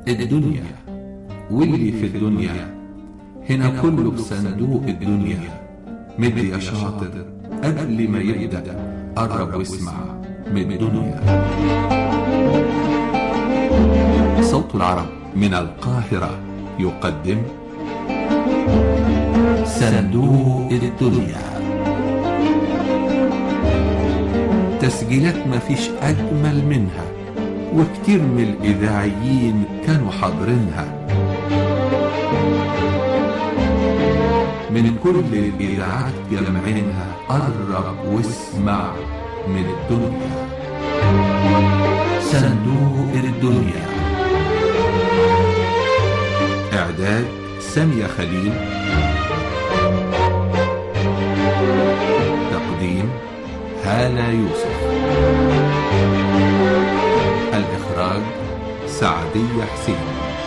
الدنيا واللي في الدنيا هنا كله بصندوق الدنيا مد يا شاطر قبل ما يبدأ قرب واسمع من الدنيا صوت العرب من القاهرة يقدم صندوق الدنيا تسجيلات مفيش أجمل منها وكتير من الإذاعيين كانوا حاضرينها من كل الإذاعات جمعينها قرب واسمع من الدنيا صندوق الدنيا إعداد سامية خليل تقديم هالة يوسف الإخراج سعدية حسين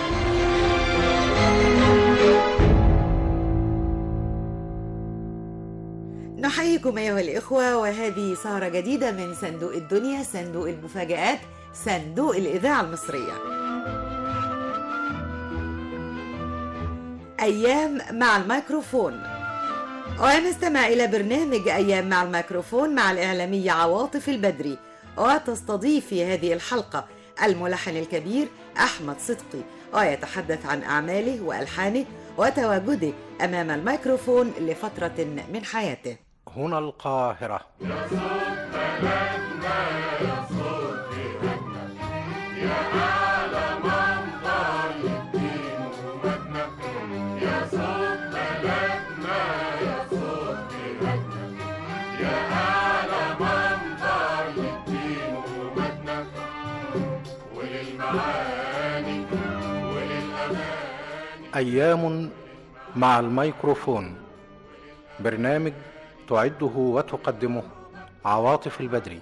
نحييكم أيها الإخوة وهذه سهرة جديدة من صندوق الدنيا صندوق المفاجآت صندوق الإذاعة المصرية أيام مع الميكروفون ونستمع إلى برنامج أيام مع الميكروفون مع الإعلامية عواطف البدري وتستضيف في هذه الحلقة الملحن الكبير أحمد صدقي ويتحدث عن أعماله وألحانه وتواجده أمام الميكروفون لفترة من حياته هنا القاهرة أيام مع الميكروفون برنامج تعده وتقدمه عواطف البدري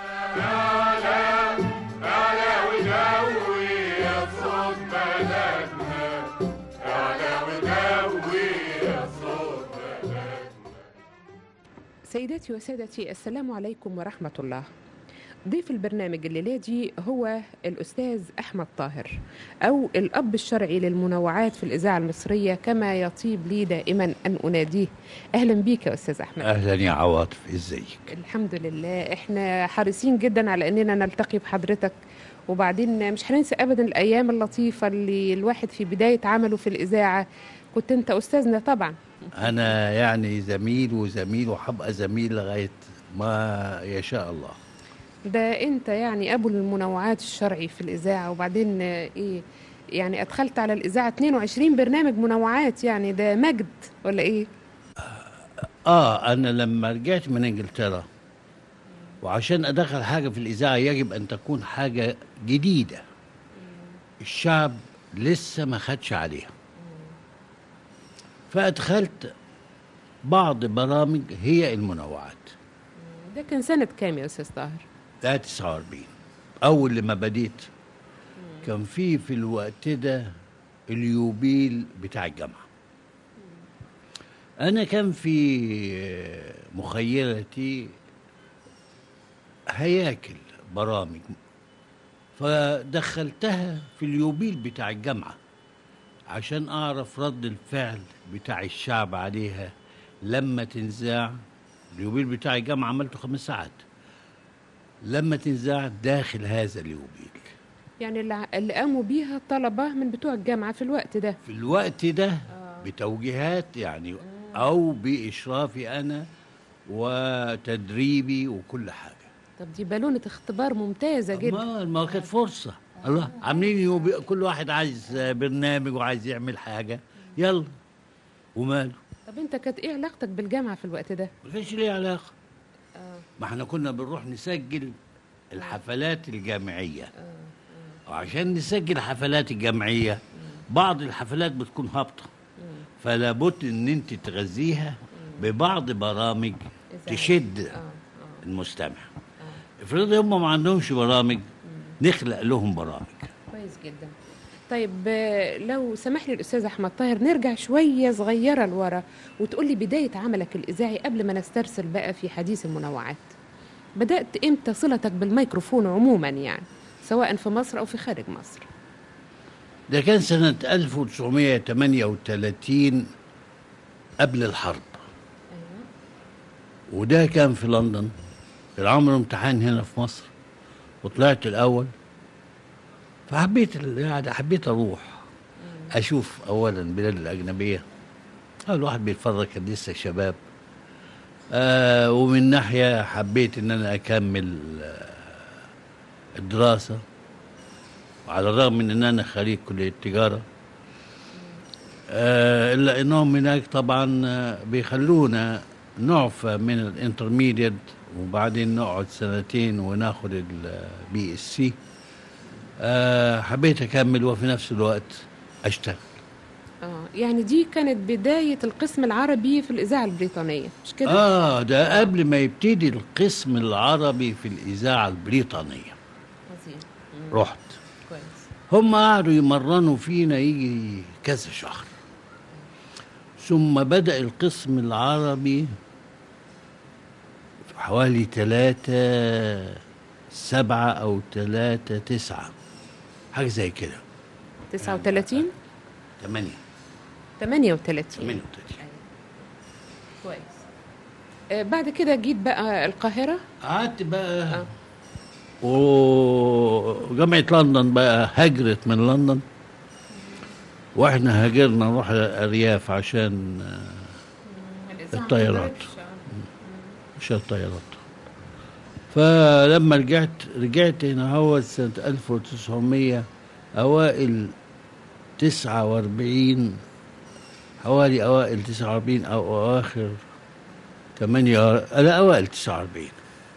سيداتي وسادتي السلام عليكم ورحمة الله ضيف البرنامج الليلادي هو الأستاذ أحمد طاهر أو الأب الشرعي للمنوعات في الإذاعة المصرية كما يطيب لي دائما أن أناديه أهلا بيك يا أستاذ أحمد اهلا يا عواطف ازيك الحمد لله احنا حريصين جدا على أننا نلتقي بحضرتك وبعدين مش هننسى أبدا الأيام اللطيفة اللي الواحد في بداية عمله في الإذاعة كنت أنت أستاذنا طبعا انا يعني زميل وزميل وحبقى زميل لغايه ما يشاء الله ده انت يعني ابو المنوعات الشرعي في الاذاعه وبعدين آه، ايه يعني ادخلت على الاذاعه 22 برنامج منوعات يعني ده مجد ولا ايه اه انا لما رجعت من انجلترا وعشان ادخل حاجه في الاذاعه يجب ان تكون حاجه جديده الشعب لسه ما خدش عليها فادخلت بعض برامج هي المنوعات ده كان سنه كام يا استاذ طاهر ده 49 اول لما بديت كان في في الوقت ده اليوبيل بتاع الجامعه انا كان في مخيلتي هياكل برامج فدخلتها في اليوبيل بتاع الجامعه عشان اعرف رد الفعل بتاع الشعب عليها لما تنزاع اليوبيل بتاع الجامعه عملته خمس ساعات لما تنزاع داخل هذا اليوبيل يعني اللي اللي قاموا بيها الطلبه من بتوع الجامعه في الوقت ده في الوقت ده بتوجيهات يعني او باشرافي انا وتدريبي وكل حاجه طب دي بالونه اختبار ممتازه جدا ما ما كانت فرصه الله عاملين يوبي كل واحد عايز برنامج وعايز يعمل حاجه يلا وماله طب انت كانت ايه علاقتك بالجامعه في الوقت ده ما كانش ليه علاقه ما احنا كنا بنروح نسجل الحفلات الجامعيه وعشان نسجل الحفلات الجامعيه بعض الحفلات بتكون هابطه فلا بد ان انت تغذيها ببعض برامج تشد المستمع افرضي هم ما عندهمش برامج نخلق لهم برامج كويس جدا طيب آه، لو سمح لي الاستاذ احمد طاهر نرجع شويه صغيره لورا وتقول لي بدايه عملك الاذاعي قبل ما نسترسل بقى في حديث المنوعات بدات امتى صلتك بالميكروفون عموما يعني سواء في مصر او في خارج مصر ده كان سنة 1938 قبل الحرب وده كان في لندن كان عملوا امتحان هنا في مصر وطلعت الأول فحبيت ال- يعني حبيت أروح أشوف أولا البلاد الأجنبية آه، الواحد بيتفرج كان لسه شباب آه ومن ناحية حبيت إن أنا أكمل آه الدراسة وعلى الرغم من إن أنا خريج كلية تجارة آه إلا إنهم هناك طبعا آه، بيخلونا نعفى من الانترميديت وبعدين نقعد سنتين وناخد البي اس سي حبيت أكمل وفي نفس الوقت أشتغل اه يعني دي كانت بداية القسم العربي في الإذاعة البريطانية مش كده؟ آه ده قبل ما يبتدي القسم العربي في الإذاعة البريطانية عظيم رحت كويس هم قعدوا يمرنوا فينا يجي كذا شهر ثم بدأ القسم العربي في حوالي ثلاثة سبعة أو ثلاثة تسعة حاجة زي كده 39 ثمانية 38 ثمانية وتلاتين كويس آه بعد كده جيت بقى القاهرة قعدت بقى آه. وجامعة لندن بقى هجرت من لندن واحنا هاجرنا نروح الأرياف عشان آه، الطيارات. عشان الطيارات فلما رجعت رجعت هنا هو سنة 1900 أوائل 49 حوالي أوائل 49 أو أواخر 8 لا أوائل 49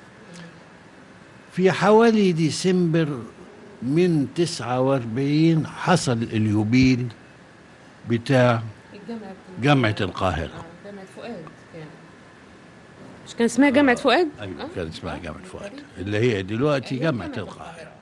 في حوالي ديسمبر من 49 حصل اليوبيل بتاع الجامعة جامعة القاهرة جامعة فؤاد كان مش كان اسمها جامعة فؤاد؟ أيوة آه. كان اسمها جامعة فؤاد اللي هي دلوقتي جامعة القاهرة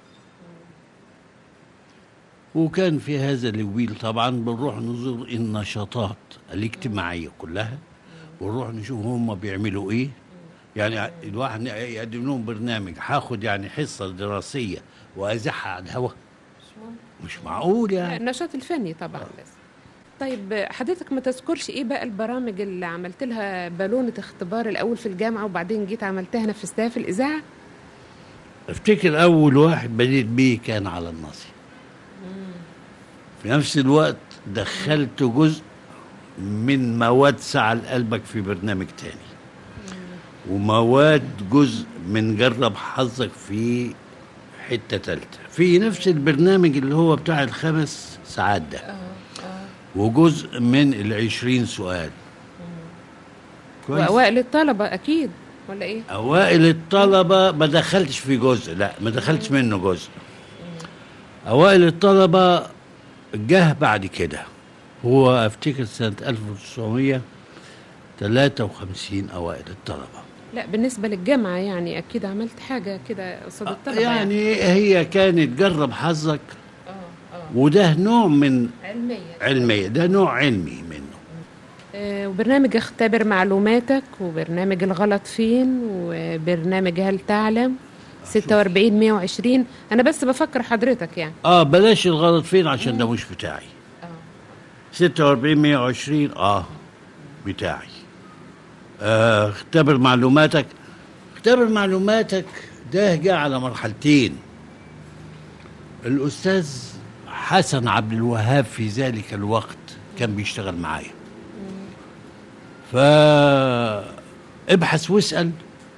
وكان في هذا اليوبيل طبعا بنروح نزور النشاطات الاجتماعية كلها ونروح نشوف هم بيعملوا ايه يعني الواحد يقدم لهم برنامج هاخد يعني حصة دراسية وأزحها على الهواء مش معقول لا، يعني النشاط الفني طبعا بس طيب حضرتك ما تذكرش ايه بقى البرامج اللي عملت لها بالونة اختبار الاول في الجامعة وبعدين جيت عملتها نفذتها في الإذاعة؟ افتكر اول واحد بديت بيه كان على الناصية في نفس الوقت دخلت جزء من مواد سعى قلبك في برنامج تاني ومواد جزء من جرب حظك في حتة تالتة في نفس البرنامج اللي هو بتاع الخمس ساعات ده وجزء من العشرين سؤال كويس وأوائل الطلبة أكيد ولا ايه؟ اوائل الطلبه ما دخلتش في جزء لا ما دخلتش منه جزء اوائل الطلبه جه بعد كده هو افتكر سنه 1953 اوائل الطلبه لا بالنسبة للجامعة يعني أكيد عملت حاجة كده قصاد الطلبة يعني هي كانت جرب حظك وده نوع من علمية علمية ده نوع علمي منه آه، وبرنامج اختبر معلوماتك وبرنامج الغلط فين وبرنامج هل تعلم 46 120 انا بس بفكر حضرتك يعني اه بلاش الغلط فين عشان ده مش بتاعي 46 120 اه بتاعي آه اختبر معلوماتك اختبر معلوماتك ده جاء على مرحلتين الاستاذ حسن عبد الوهاب في ذلك الوقت كان بيشتغل معايا فابحث واسال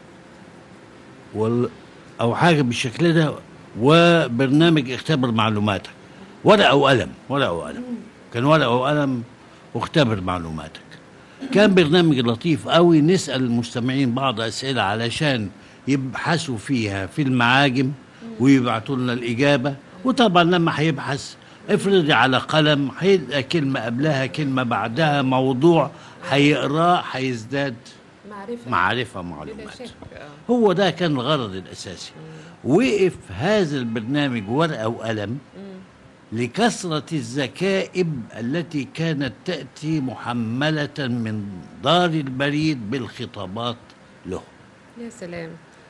وال او حاجه بالشكل ده وبرنامج اختبر معلوماتك ورقه وقلم ورقه وقلم كان ورقه وقلم واختبر معلوماتك كان برنامج لطيف قوي نسال المستمعين بعض اسئله علشان يبحثوا فيها في المعاجم ويبعتوا لنا الاجابه وطبعا لما هيبحث افرضي على قلم هيلقى كلمه قبلها كلمه بعدها موضوع هيقراه هيزداد معرفة معرفه معلومات هو ده كان الغرض الأساسي وقف هذا البرنامج ورقة وقلم لكثرة الذكائب التي كانت تأتي محملة من دار البريد بالخطابات له يا سلام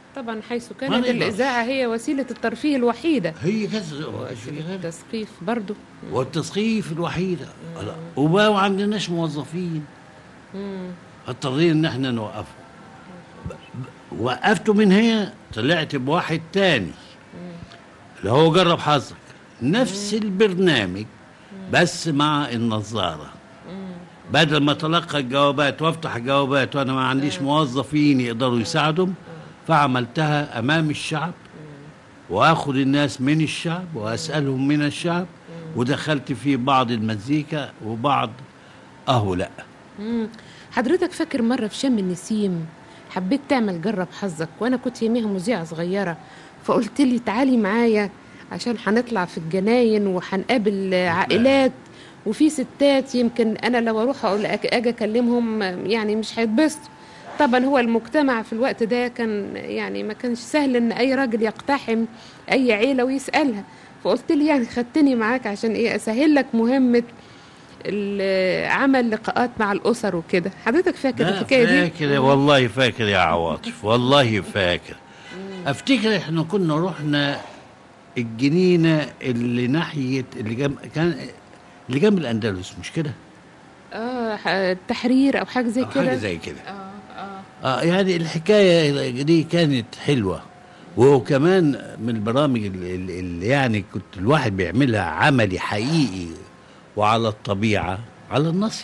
طبعا حيث ما كانت نقدرش. الإذاعة هي وسيلة الترفيه الوحيدة هي كذا التثقيف برضو والتثقيف الوحيده لا. وما ما عندناش موظفين اضطرينا ان احنا نوقفه ب- ب- وقفته من هنا طلعت بواحد تاني اللي هو جرب حظك نفس البرنامج بس مع النظاره بدل ما اتلقى الجوابات وافتح الجوابات وانا ما عنديش موظفين يقدروا يساعدهم فعملتها امام الشعب واخد الناس من الشعب واسالهم من الشعب ودخلت في بعض المزيكا وبعض اهو لا مم. حضرتك فاكر مرة في شم النسيم حبيت تعمل جرب حظك وأنا كنت يوميها مذيعة صغيرة فقلت لي تعالي معايا عشان هنطلع في الجناين وهنقابل عائلات وفي ستات يمكن أنا لو أروح أقول أك- أجي أكلمهم يعني مش هيتبسطوا طبعا هو المجتمع في الوقت ده كان يعني ما كانش سهل ان اي راجل يقتحم اي عيله ويسالها فقلت لي يعني خدتني معاك عشان ايه اسهل لك مهمه ال- عمل لقاءات مع الاسر وكده حضرتك فاكر لا الحكايه دي فاكر والله فاكر يا عواطف والله فاكر افتكر احنا كنا رحنا الجنينه اللي ناحيه اللي جنب كان اللي جنب الاندلس مش كده؟ اه ح- التحرير او حاجه زي أو كده حاجه زي كده اه يعني الحكايه دي كانت حلوه وكمان من البرامج اللي, اللي يعني كنت الواحد بيعملها عملي حقيقي وعلى الطبيعه على الناصيه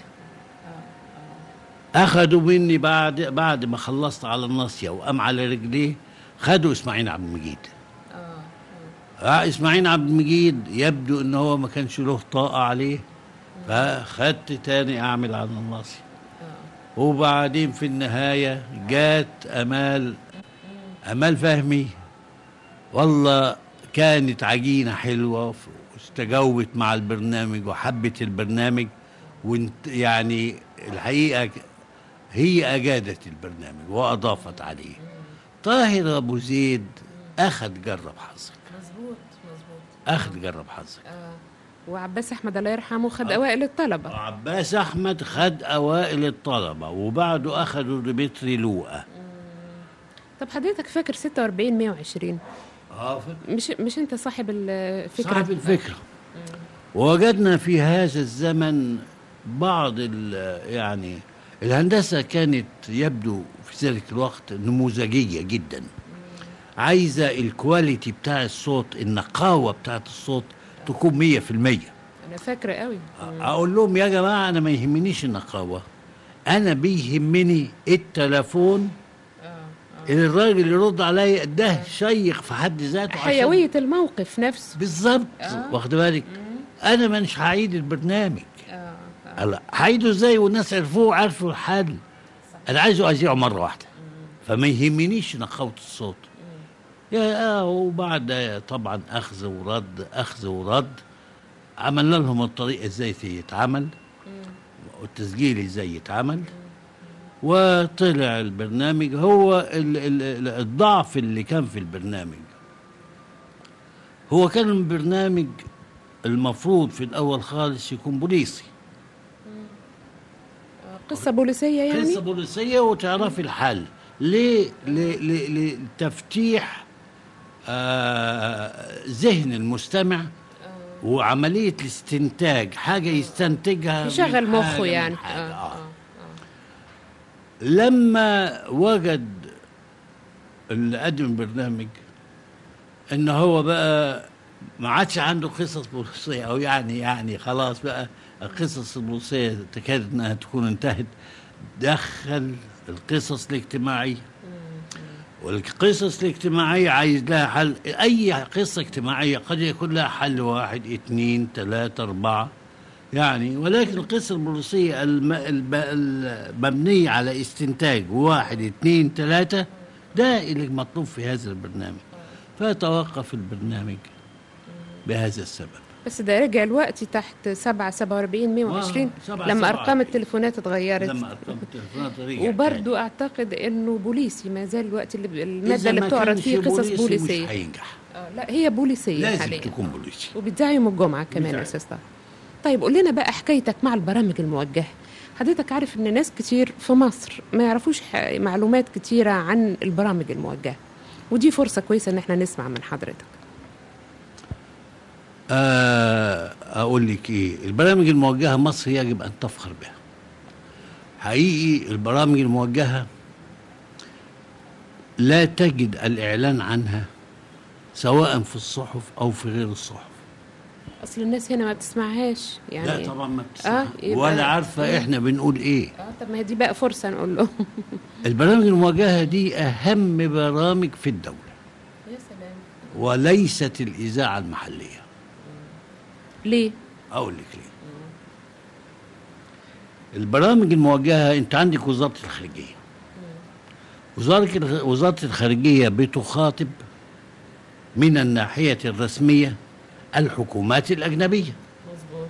اخذوا مني بعد بعد ما خلصت على الناصيه وقام على رجليه خدوا اسماعيل عبد المجيد آه اسماعيل عبد المجيد يبدو ان هو ما كانش له طاقه عليه فخدت تاني اعمل على الناصيه وبعدين في النهايه جات امال امال فهمي والله كانت عجينه حلوه واستجوبت مع البرنامج وحبت البرنامج وانت يعني الحقيقه هي اجادت البرنامج واضافت عليه طاهر ابو زيد اخذ جرب حظك مظبوط مظبوط اخذ جرب حظك وعباس احمد الله يرحمه خد اوائل الطلبه عباس احمد خد اوائل الطلبه وبعده اخذوا ديمتري لوقا طب حضرتك فاكر 46 120 اه مش مش انت صاحب الفكره صاحب الفكرة ووجدنا في هذا الزمن بعض ال- يعني الهندسة كانت يبدو في ذلك الوقت نموذجية جدا عايزة الكواليتي بتاع الصوت النقاوة بتاعت الصوت تكون مية في المية انا فاكره قوي أقول لهم يا جماعة أنا ما يهمنيش النقاوة أنا بيهمني التلفون اللي الراجل يرد عليا ده شيق في حد ذاته عشان- حيويه الموقف نفسه بالظبط واخد بالك انا مش هعيد البرنامج هلا هعيده ازاي والناس عرفوه عرفوا الحل انا عايزه اذيعه مره واحده فما يهمنيش نقاوه الصوت يا آه وبعد طبعا اخذ ورد اخذ ورد عملنا لهم الطريقه ازاي يتعمل والتسجيل ازاي يتعمل وطلع البرنامج هو ال ال ال- الضعف اللي كان في البرنامج هو كان البرنامج المفروض في الاول خالص يكون بوليسي قصه بوليسيه يعني قصه بوليسيه وتعرفي الحل ليه ل- ل- لتفتيح آه ذهن المستمع وعمليه الاستنتاج حاجه يستنتجها من يشغل حاجة مخه من يعني حاجة. آه. آه. لما وجد اللي قدم البرنامج ان هو بقى ما عادش عنده قصص بوليسيه او يعني يعني خلاص بقى القصص البوليسيه تكاد انها تكون انتهت دخل القصص الاجتماعيه والقصص الاجتماعية عايز لها حل أي قصة اجتماعية قد يكون لها حل واحد اثنين ثلاثة أربعة يعني ولكن القصة البوليسية الم... الب... المبنية على استنتاج واحد اثنين ثلاثة ده اللي مطلوب في هذا البرنامج فتوقف البرنامج بهذا السبب بس ده رجع الوقت تحت 7 47 120 آه، سبعة، لما سبعة. ارقام التليفونات اتغيرت لما أرقام التليفونات رجعت وبرضو اعتقد انه بوليسي ما زال الوقت اللي تاني. الماده إذا اللي ما بتعرض كانش فيه قصص بوليسي بوليسيه مش هينجح آه، لا هي بوليسيه لازم حاليا تكون بوليسي وبتذاع يوم الجمعه كمان بتذاع. يا استاذ طه طيب قول لنا بقى حكايتك مع البرامج الموجهه حضرتك عارف ان ناس كتير في مصر ما يعرفوش ح- معلومات كتيره عن البرامج الموجهه ودي فرصه كويسه ان احنا نسمع من حضرتك آه، اقول لك ايه البرامج الموجهه مصر يجب ان تفخر بها حقيقي البرامج الموجهه لا تجد الاعلان عنها سواء في الصحف او في غير الصحف اصل الناس هنا ما بتسمعهاش يعني لا طبعا ما بتسمع آه، يبقى- ولا عارفه احنا بنقول ايه اه طب ما هي دي بقى فرصه نقول لهم البرامج الموجهه دي اهم برامج في الدوله يا سلام وليست الاذاعه المحليه ليه اقول لك ليه البرامج الموجهه انت عندك وزاره الخارجيه وزاره الخ- وزاره الخارجيه بتخاطب من الناحيه الرسميه الحكومات الاجنبيه مظبوط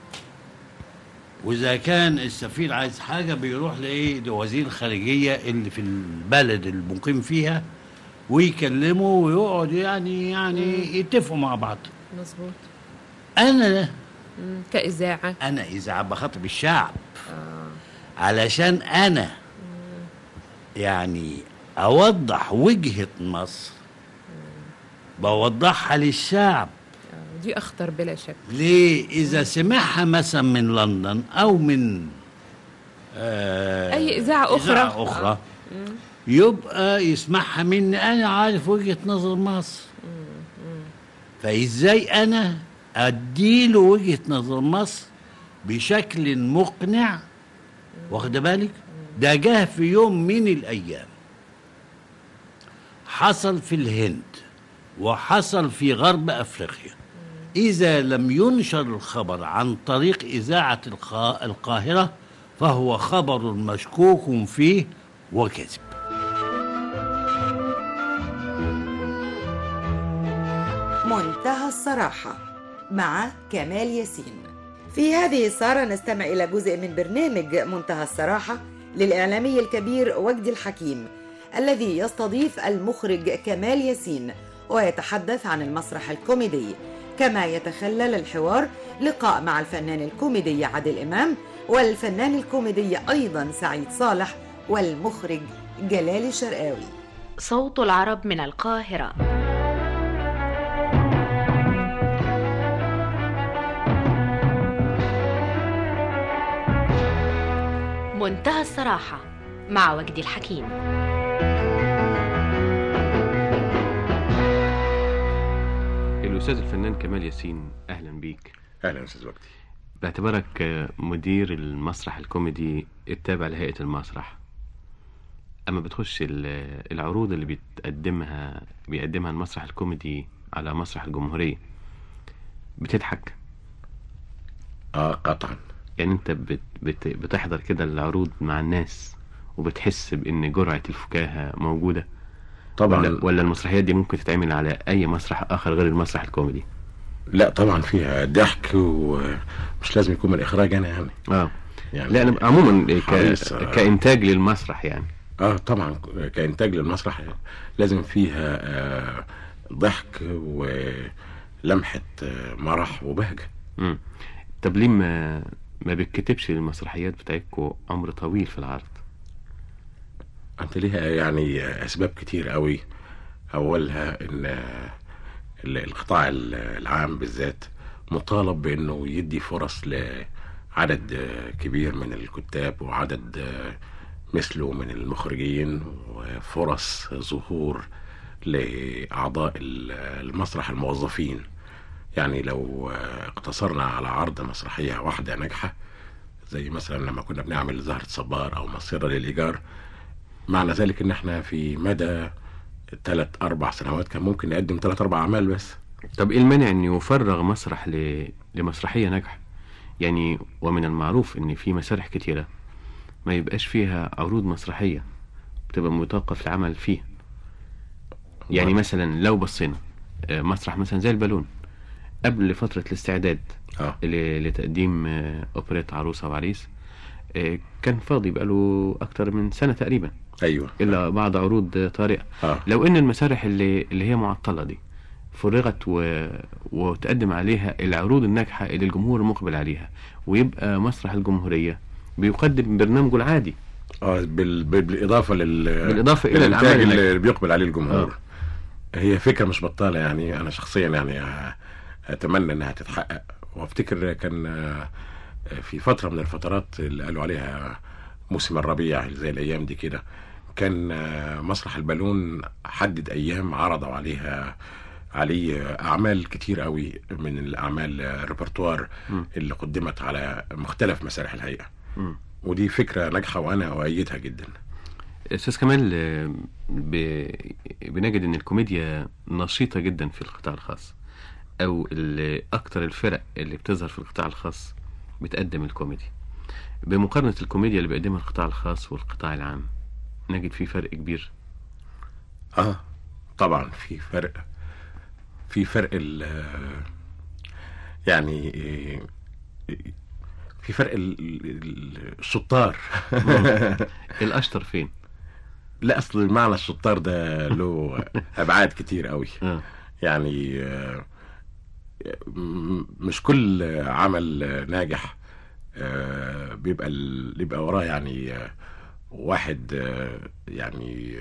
واذا كان السفير عايز حاجه بيروح لايه لوزير الخارجيه اللي في البلد المقيم فيها ويكلمه ويقعد يعني يعني يتفقوا مع بعض مظبوط انا مم، كاذاعه انا اذا بخاطب الشعب علشان انا يعني اوضح وجهة مصر بوضحها للشعب آه، دي اخطر بلا شك ليه اذا سمعها مثلا من لندن او من آه أي إذاعة أخرى. إذاعة اخرى يبقى يسمعها مني انا عارف وجهة نظر مصر فازاي انا اديله وجهة نظر مصر بشكل مقنع واخد بالك ده جه في يوم من الايام حصل في الهند وحصل في غرب افريقيا اذا لم ينشر الخبر عن طريق اذاعه القا- القاهره فهو خبر مشكوك فيه وكذب منتهى الصراحة مع كمال ياسين في هذه السهرة نستمع إلى جزء من برنامج منتهى الصراحة للإعلامي الكبير وجدي الحكيم الذي يستضيف المخرج كمال ياسين ويتحدث عن المسرح الكوميدي كما يتخلل الحوار لقاء مع الفنان الكوميدي عادل إمام والفنان الكوميدي أيضا سعيد صالح والمخرج جلال الشرقاوي صوت العرب من القاهرة منتهى الصراحة مع وجدي الحكيم الأستاذ الفنان كمال ياسين أهلا بيك اهلا استاذ وجدي باعتبارك آه، مدير المسرح الكوميدي التابع لهيئة المسرح أما بتخش ال- العروض اللي بتقدمها بيقدمها المسرح الكوميدي على مسرح الجمهورية بتضحك اه قطعا يعني أنت بت بت بتحضر كده العروض مع الناس وبتحس بإن جرعة الفكاهة موجودة طبعا ولا, ولا المسرحيات دي ممكن تتعمل على أي مسرح آخر غير المسرح الكوميدي لا طبعا فيها ضحك ومش لازم يكون من الاخراج انا يعني اه يعني لا أنا عموما ك... حريص، آه. كإنتاج للمسرح يعني اه طبعا كانتاج للمسرح لازم فيها آه ضحك ولمحه آه مرح وبهجه مم. طب ليه ما ما بتكتبش المسرحيات بتاعتكم عمر طويل في العرض انت ليها يعني اسباب كتير قوي اولها ان آه، ال- القطاع ال- العام بالذات مطالب بانه يدي فرص لعدد آه، كبير من الكتاب وعدد آه، مثله من المخرجين وفرص ظهور لاعضاء ال- المسرح الموظفين يعني لو آه، اقتصرنا على عرض مسرحيه واحده ناجحه زي مثلا لما كنا بنعمل زهرة صبار او مصيرة للايجار معنى ذلك ان احنا في مدى ثلاث اربع سنوات كان ممكن نقدم ثلاث اربع اعمال بس طب ايه المانع ان يفرغ مسرح ل... لمسرحيه ناجحه يعني ومن المعروف ان في مسارح كتيره ما يبقاش فيها عروض مسرحيه بتبقى متوقف العمل فيها يعني والله. مثلا لو بصينا آه، مسرح مثلا زي البالون قبل فتره الاستعداد اه ل- لتقديم آه، اوبريت عروسه وعريس آه، كان فاضي بقاله اكتر من سنه تقريبا ايوه الا بعض عروض آه، طارئه اه لو ان المسارح اللي اللي هي معطله دي فرغت و... وتقدم عليها العروض الناجحه اللي الجمهور مقبل عليها ويبقى مسرح الجمهوريه بيقدم برنامجه العادي اه بال... بال... بالاضافه لل بالإضافة إلى للإنتاج الأعمال اللي بيقبل عليه الجمهور هي فكرة مش بطالة يعني أنا شخصيا يعني آه، أتمنى إنها تتحقق وأفتكر كان آه، في فترة من الفترات اللي قالوا عليها موسم الربيع زي الأيام دي كده كان آه، مسرح البالون حدد أيام عرضوا عليها عليه أعمال كتير قوي من الأعمال آه، الريpertoire مم. اللي قدمت على مختلف مسارح الهيئة مم. ودي فكرة ناجحة وأنا أؤيدها جدا استاذ كمال آه، ب... بنجد ان الكوميديا نشيطه جدا في القطاع الخاص او ال- اكتر الفرق اللي بتظهر في القطاع الخاص بتقدم الكوميدي بمقارنه الكوميديا اللي بيقدمها القطاع الخاص والقطاع العام نجد في فرق كبير اه طبعا في فرق في فرق ال يعني في فرق ال- ال- الشطار الاشطر فين لا اصل معنى الشطار ده له ابعاد كتير قوي آه. يعني آه، م- مش كل عمل ناجح آه، بيبقى ال- بيبقى وراه يعني آه، واحد آه، يعني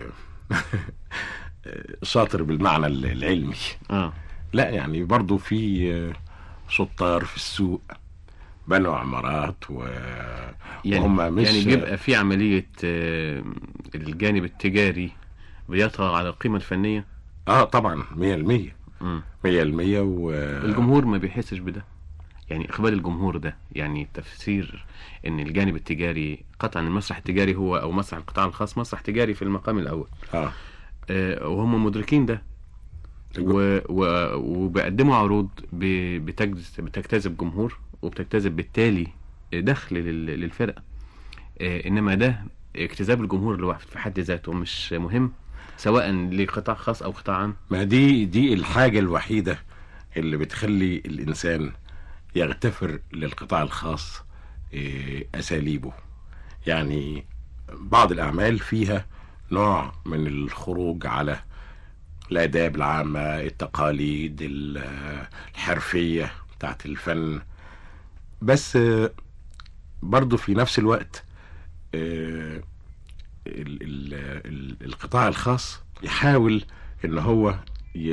آه، شاطر بالمعنى العلمي اه لا يعني برضو في آه، شطار في السوق بنوا عمارات و يعني وهم مش يعني بيبقى في عمليه آه، الجانب التجاري بيطغى على القيمه الفنيه اه طبعا 100% 100% مم. و الجمهور ما بيحسش بده يعني اقبال الجمهور ده يعني تفسير ان الجانب التجاري قطعا المسرح التجاري هو او مسرح القطاع الخاص مسرح تجاري في المقام الاول اه آه وهم مدركين ده و و وبيقدموا عروض ب- بتجذ- بتجتذب جمهور وبتجتذب بالتالي دخل لل- للفرقه آه انما ده اجتذاب الجمهور لوحده في حد ذاته مش مهم سواء لقطاع خاص او قطاع عام ما دي دي الحاجة الوحيدة اللي بتخلي الإنسان يغتفر للقطاع الخاص إيه، أساليبه يعني بعض الأعمال فيها نوع من الخروج على الآداب العامة التقاليد ال- الحرفية بتاعت الفن بس آه، برضو في نفس الوقت آه، ال- ال- ال- القطاع الخاص يحاول ان هو ي...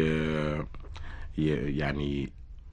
ي... يعني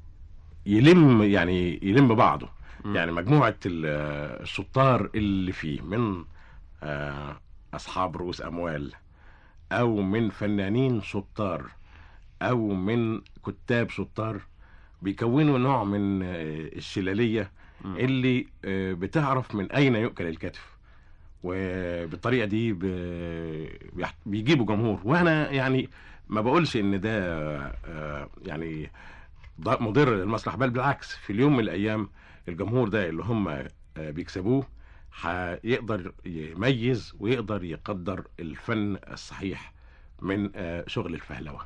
يلم يعني يلم بعضه مم. يعني مجموعة ال- الشطار اللي فيه من آه، أصحاب رؤوس أموال أو من فنانين شطار أو من كتاب شطار بيكونوا نوع من آه، الشلالية مم. اللي آه، بتعرف من أين يؤكل الكتف وبالطريقة دي ب- بيح- بيجيبوا جمهور وأنا يعني ما بقولش إن ده آه، يعني ض- مضر للمسرح بل بالعكس في اليوم من الأيام الجمهور ده اللي هم آه، بيكسبوه هيقدر يميز ويقدر يقدر الفن الصحيح من آه، شغل الفهلوه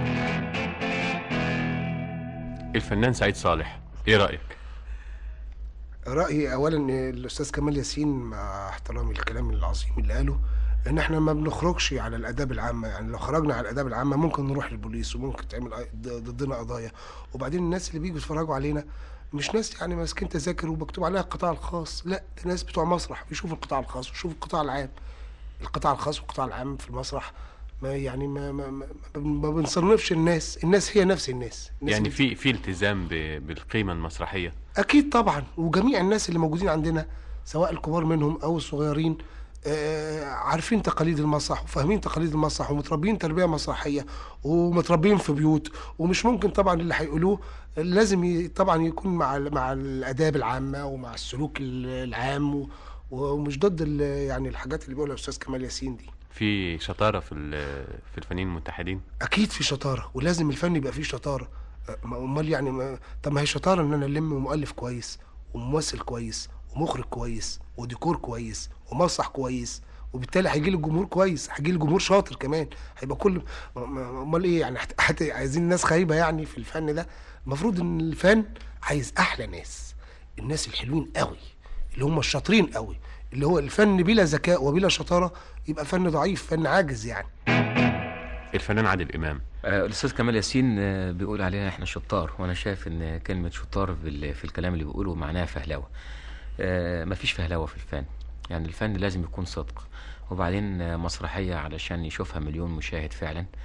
الفنان سعيد صالح ايه رايك رأيي أولا إن الأستاذ كمال ياسين مع احترامي الكلام العظيم اللي قاله إن إحنا ما بنخرجش على الآداب العامة يعني لو خرجنا على الآداب العامة ممكن نروح للبوليس وممكن تعمل أي- ض- ضدنا قضايا وبعدين الناس اللي بيجوا يتفرجوا علينا مش ناس يعني ماسكين تذاكر ومكتوب عليها القطاع الخاص لا ده ناس بتوع مسرح بيشوفوا القطاع الخاص ويشوفوا القطاع العام القطاع الخاص والقطاع العام في المسرح ما يعني ما ما, ما, ما بنصنفش الناس الناس هي نفس الناس, الناس يعني اللي- في في التزام ب- بالقيمه المسرحيه اكيد طبعا وجميع الناس اللي موجودين عندنا سواء الكبار منهم او الصغيرين آه، عارفين تقاليد المسرح وفاهمين تقاليد المسرح ومتربيين تربيه مسرحيه ومتربيين في بيوت ومش ممكن طبعا اللي هيقولوه لازم ي- طبعا يكون مع ال- مع الاداب العامه ومع السلوك ال- العام و- ومش ضد ال- يعني الحاجات اللي بيقولها الاستاذ كمال ياسين دي في شطاره في ال- في الفنانين المتحدين اكيد في شطاره ولازم الفن يبقى فيه شطاره أه، ما- امال يعني ما طب ما هي شطاره ان انا الم مؤلف كويس وممثل كويس ومخرج كويس وديكور كويس ومسرح كويس وبالتالي هيجي لي الجمهور كويس هيجي لي جمهور شاطر كمان هيبقى كل ما- ما- امال ايه يعني هت- هت- عايزين ناس خايبه يعني في الفن ده المفروض ان الفن عايز احلى ناس الناس الحلوين قوي اللي هم الشاطرين قوي اللي هو الفن بلا ذكاء وبلا شطاره يبقى فن ضعيف فن عاجز يعني الفنان عادل امام آه، الاستاذ كمال ياسين آه، بيقول علينا احنا شطار وانا شايف ان كلمه شطار بال- في الكلام اللي بيقوله معناها فهلوه آه، مفيش فهلوه في الفن يعني الفن لازم يكون صدق وبعدين آه، مسرحيه علشان يشوفها مليون مشاهد فعلا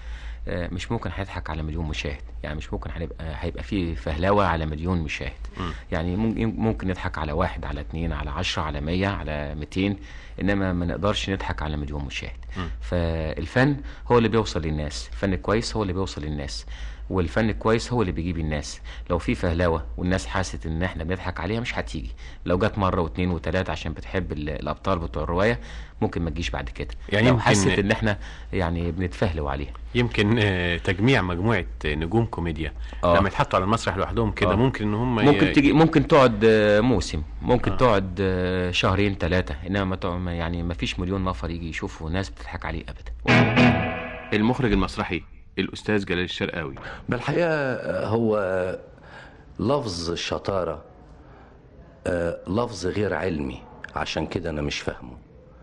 آه، مش ممكن هيضحك على مليون مشاهد يعني مش ممكن هيبقى هيبقى فيه فهلوه على مليون مشاهد مم. يعني ممكن ممكن نضحك على واحد على اتنين على عشرة على مية على 200 انما ما نقدرش نضحك على مليون مشاهد مم. فالفن هو اللي بيوصل للناس الفن كويس هو اللي بيوصل للناس والفن كويس هو اللي بيجيب الناس لو في فهلوه والناس حست ان احنا بنضحك عليها مش هتيجي لو جت مره واثنين وثلاثه عشان بتحب ال- الابطال بتوع الروايه ممكن ما تجيش بعد كده يعني لو يمكن- حست ان احنا يعني بنتفهلوا عليها يمكن آه، تجميع مجموعه آه، نجوم كوميديا آه. لما يتحطوا على المسرح لوحدهم كده آه. ممكن ان هم ي- ممكن تيجي ممكن تقعد آه، موسم ممكن آه. آه. تقعد آه، شهرين ثلاثة انما ما تقعد- ما- يعني ما فيش مليون نفر يجي يشوفوا ناس بتضحك عليه ابدا المخرج المسرحي الاستاذ جلال الشرقاوي بالحقيقة هو لفظ الشطارة آه، لفظ غير علمي عشان كده أنا مش فاهمه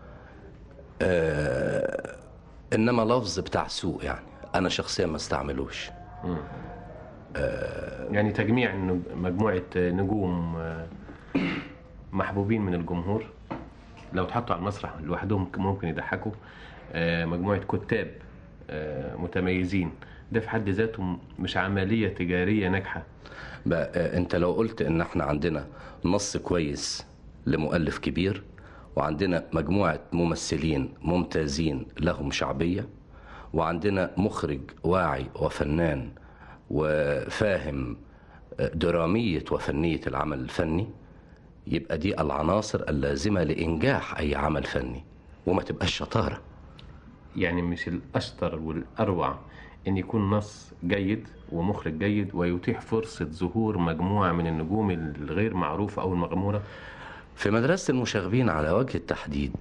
آه، إنما لفظ بتاع سوق يعني أنا شخصيا ما استعملوش يعني تجميع النج- مجموعه آه، نجوم آه، محبوبين من الجمهور لو اتحطوا على المسرح لوحدهم ممكن يضحكوا آه، مجموعه كتاب آه، متميزين ده في حد ذاته م- مش عمليه تجاريه ناجحه بقى آه، انت لو قلت ان احنا عندنا نص كويس لمؤلف كبير وعندنا مجموعة ممثلين ممتازين لهم شعبية وعندنا مخرج واعي وفنان وفاهم آه، درامية وفنية العمل الفني يبقى دي العناصر اللازمة لإنجاح أي عمل فني وما تبقاش شطارة يعني مش الأشطر والأروع إن يكون نص جيد ومخرج جيد ويتيح فرصة ظهور مجموعة من النجوم الغير معروفة أو المغمورة في مدرسة المشاغبين على وجه التحديد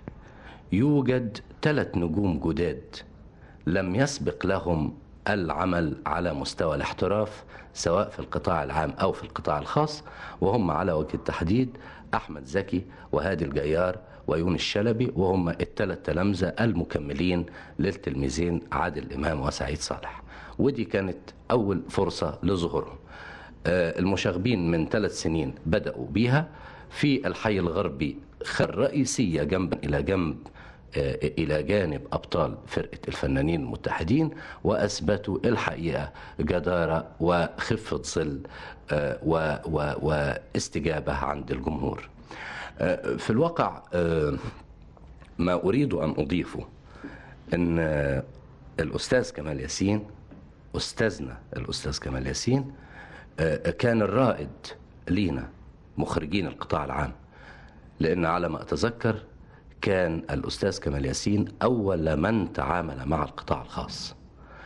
يوجد ثلاث نجوم جداد لم يسبق لهم العمل على مستوى الاحتراف سواء في القطاع العام أو في القطاع الخاص وهم على وجه التحديد أحمد زكي وهادي الجيار ويونس الشلبي وهم الثلاث تلامذة المكملين للتلميذين عادل إمام وسعيد صالح ودي كانت أول فرصة لظهورهم آه، المشاغبين من ثلاث سنين بدأوا بيها في الحي الغربي خر رئيسية جنبا إلى جنب آه، إلى جانب أبطال فرقة الفنانين المتحدين وأثبتوا الحقيقة جدارة وخفة ظل آه، و- و- واستجابة عند الجمهور آه، في الواقع آه، ما أريد أن أضيفه أن آه، الأستاذ كمال ياسين أستاذنا الأستاذ كمال ياسين آه، كان الرائد لينا مخرجين القطاع العام لأن على ما أتذكر كان الأستاذ كمال ياسين أول من تعامل مع القطاع الخاص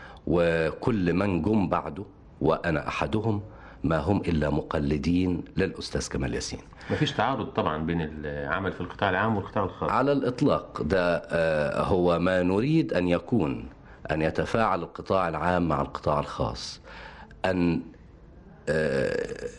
وكل من جم بعده وأنا أحدهم ما هم إلا مقلدين للأستاذ كمال ياسين مفيش تعارض طبعا بين العمل في القطاع العام والقطاع الخاص على الإطلاق ده آه، هو ما نريد أن يكون أن يتفاعل القطاع العام مع القطاع الخاص أن آه،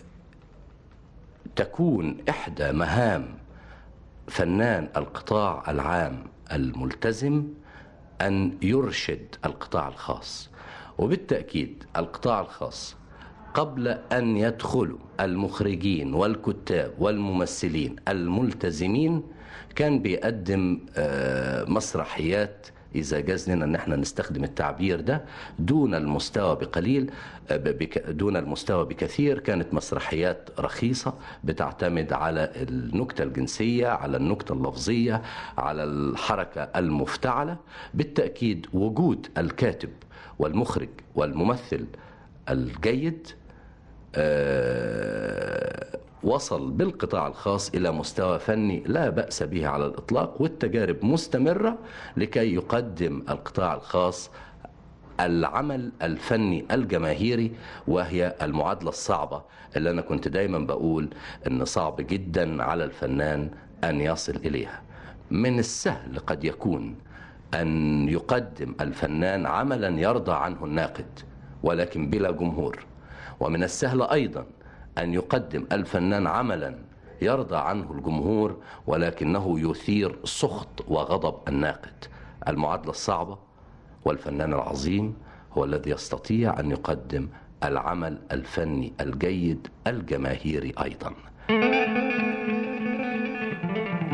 تكون إحدى مهام فنان القطاع العام الملتزم أن يرشد القطاع الخاص وبالتأكيد القطاع الخاص قبل أن يدخلوا المخرجين والكتاب والممثلين الملتزمين كان بيقدم آه، مسرحيات إذا جاز لنا إن احنا نستخدم التعبير ده دون المستوى بقليل آه، ب- بك- دون المستوى بكثير كانت مسرحيات رخيصة بتعتمد على النكتة الجنسية على النكتة اللفظية على الحركة المفتعلة بالتأكيد وجود الكاتب والمخرج والممثل الجيد آه، وصل بالقطاع الخاص إلى مستوى فني لا بأس به على الإطلاق والتجارب مستمرة لكي يقدم القطاع الخاص العمل الفني الجماهيري وهي المعادلة الصعبة اللي أنا كنت دايما بقول إن صعب جدا على الفنان أن يصل إليها من السهل قد يكون أن يقدم الفنان عملا يرضى عنه الناقد ولكن بلا جمهور ومن السهل أيضا أن يقدم الفنان عملا يرضى عنه الجمهور ولكنه يثير سخط وغضب الناقد المعادلة الصعبة والفنان العظيم هو الذي يستطيع أن يقدم العمل الفني الجيد الجماهيري أيضا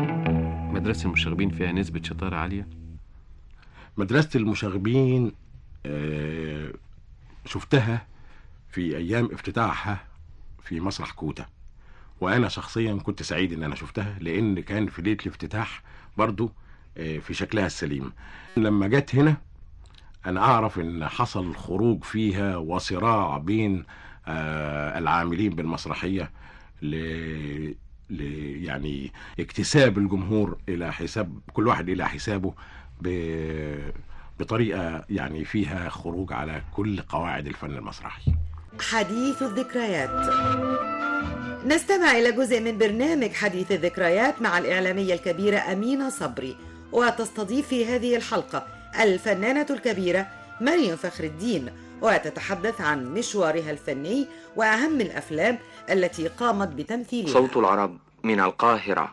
مدرسة المشاغبين فيها نسبة شطارة عالية مدرسة المشاغبين آه، شفتها في ايام افتتاحها في مسرح كوتا وانا شخصيا كنت سعيد ان انا شفتها لان كان في ليله الافتتاح برضو آه، في شكلها السليم لما جت هنا انا اعرف ان حصل خروج فيها وصراع بين آه، العاملين بالمسرحيه ل... ل... يعني اكتساب الجمهور الى حساب كل واحد الى حسابه ب... بطريقه يعني فيها خروج على كل قواعد الفن المسرحي حديث الذكريات نستمع إلى جزء من برنامج حديث الذكريات مع الإعلامية الكبيرة أمينة صبري وتستضيف في هذه الحلقة الفنانة الكبيرة مريم فخر الدين وتتحدث عن مشوارها الفني وأهم الأفلام التي قامت بتمثيلها صوت العرب من القاهرة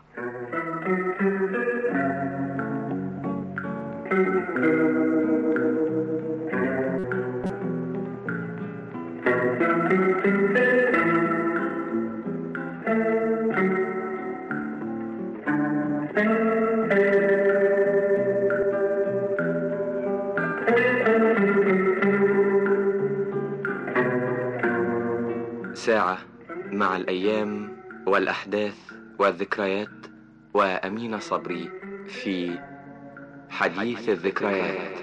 ساعة مع الأيام والأحداث والذكريات وأمين صبري في حديث الذكريات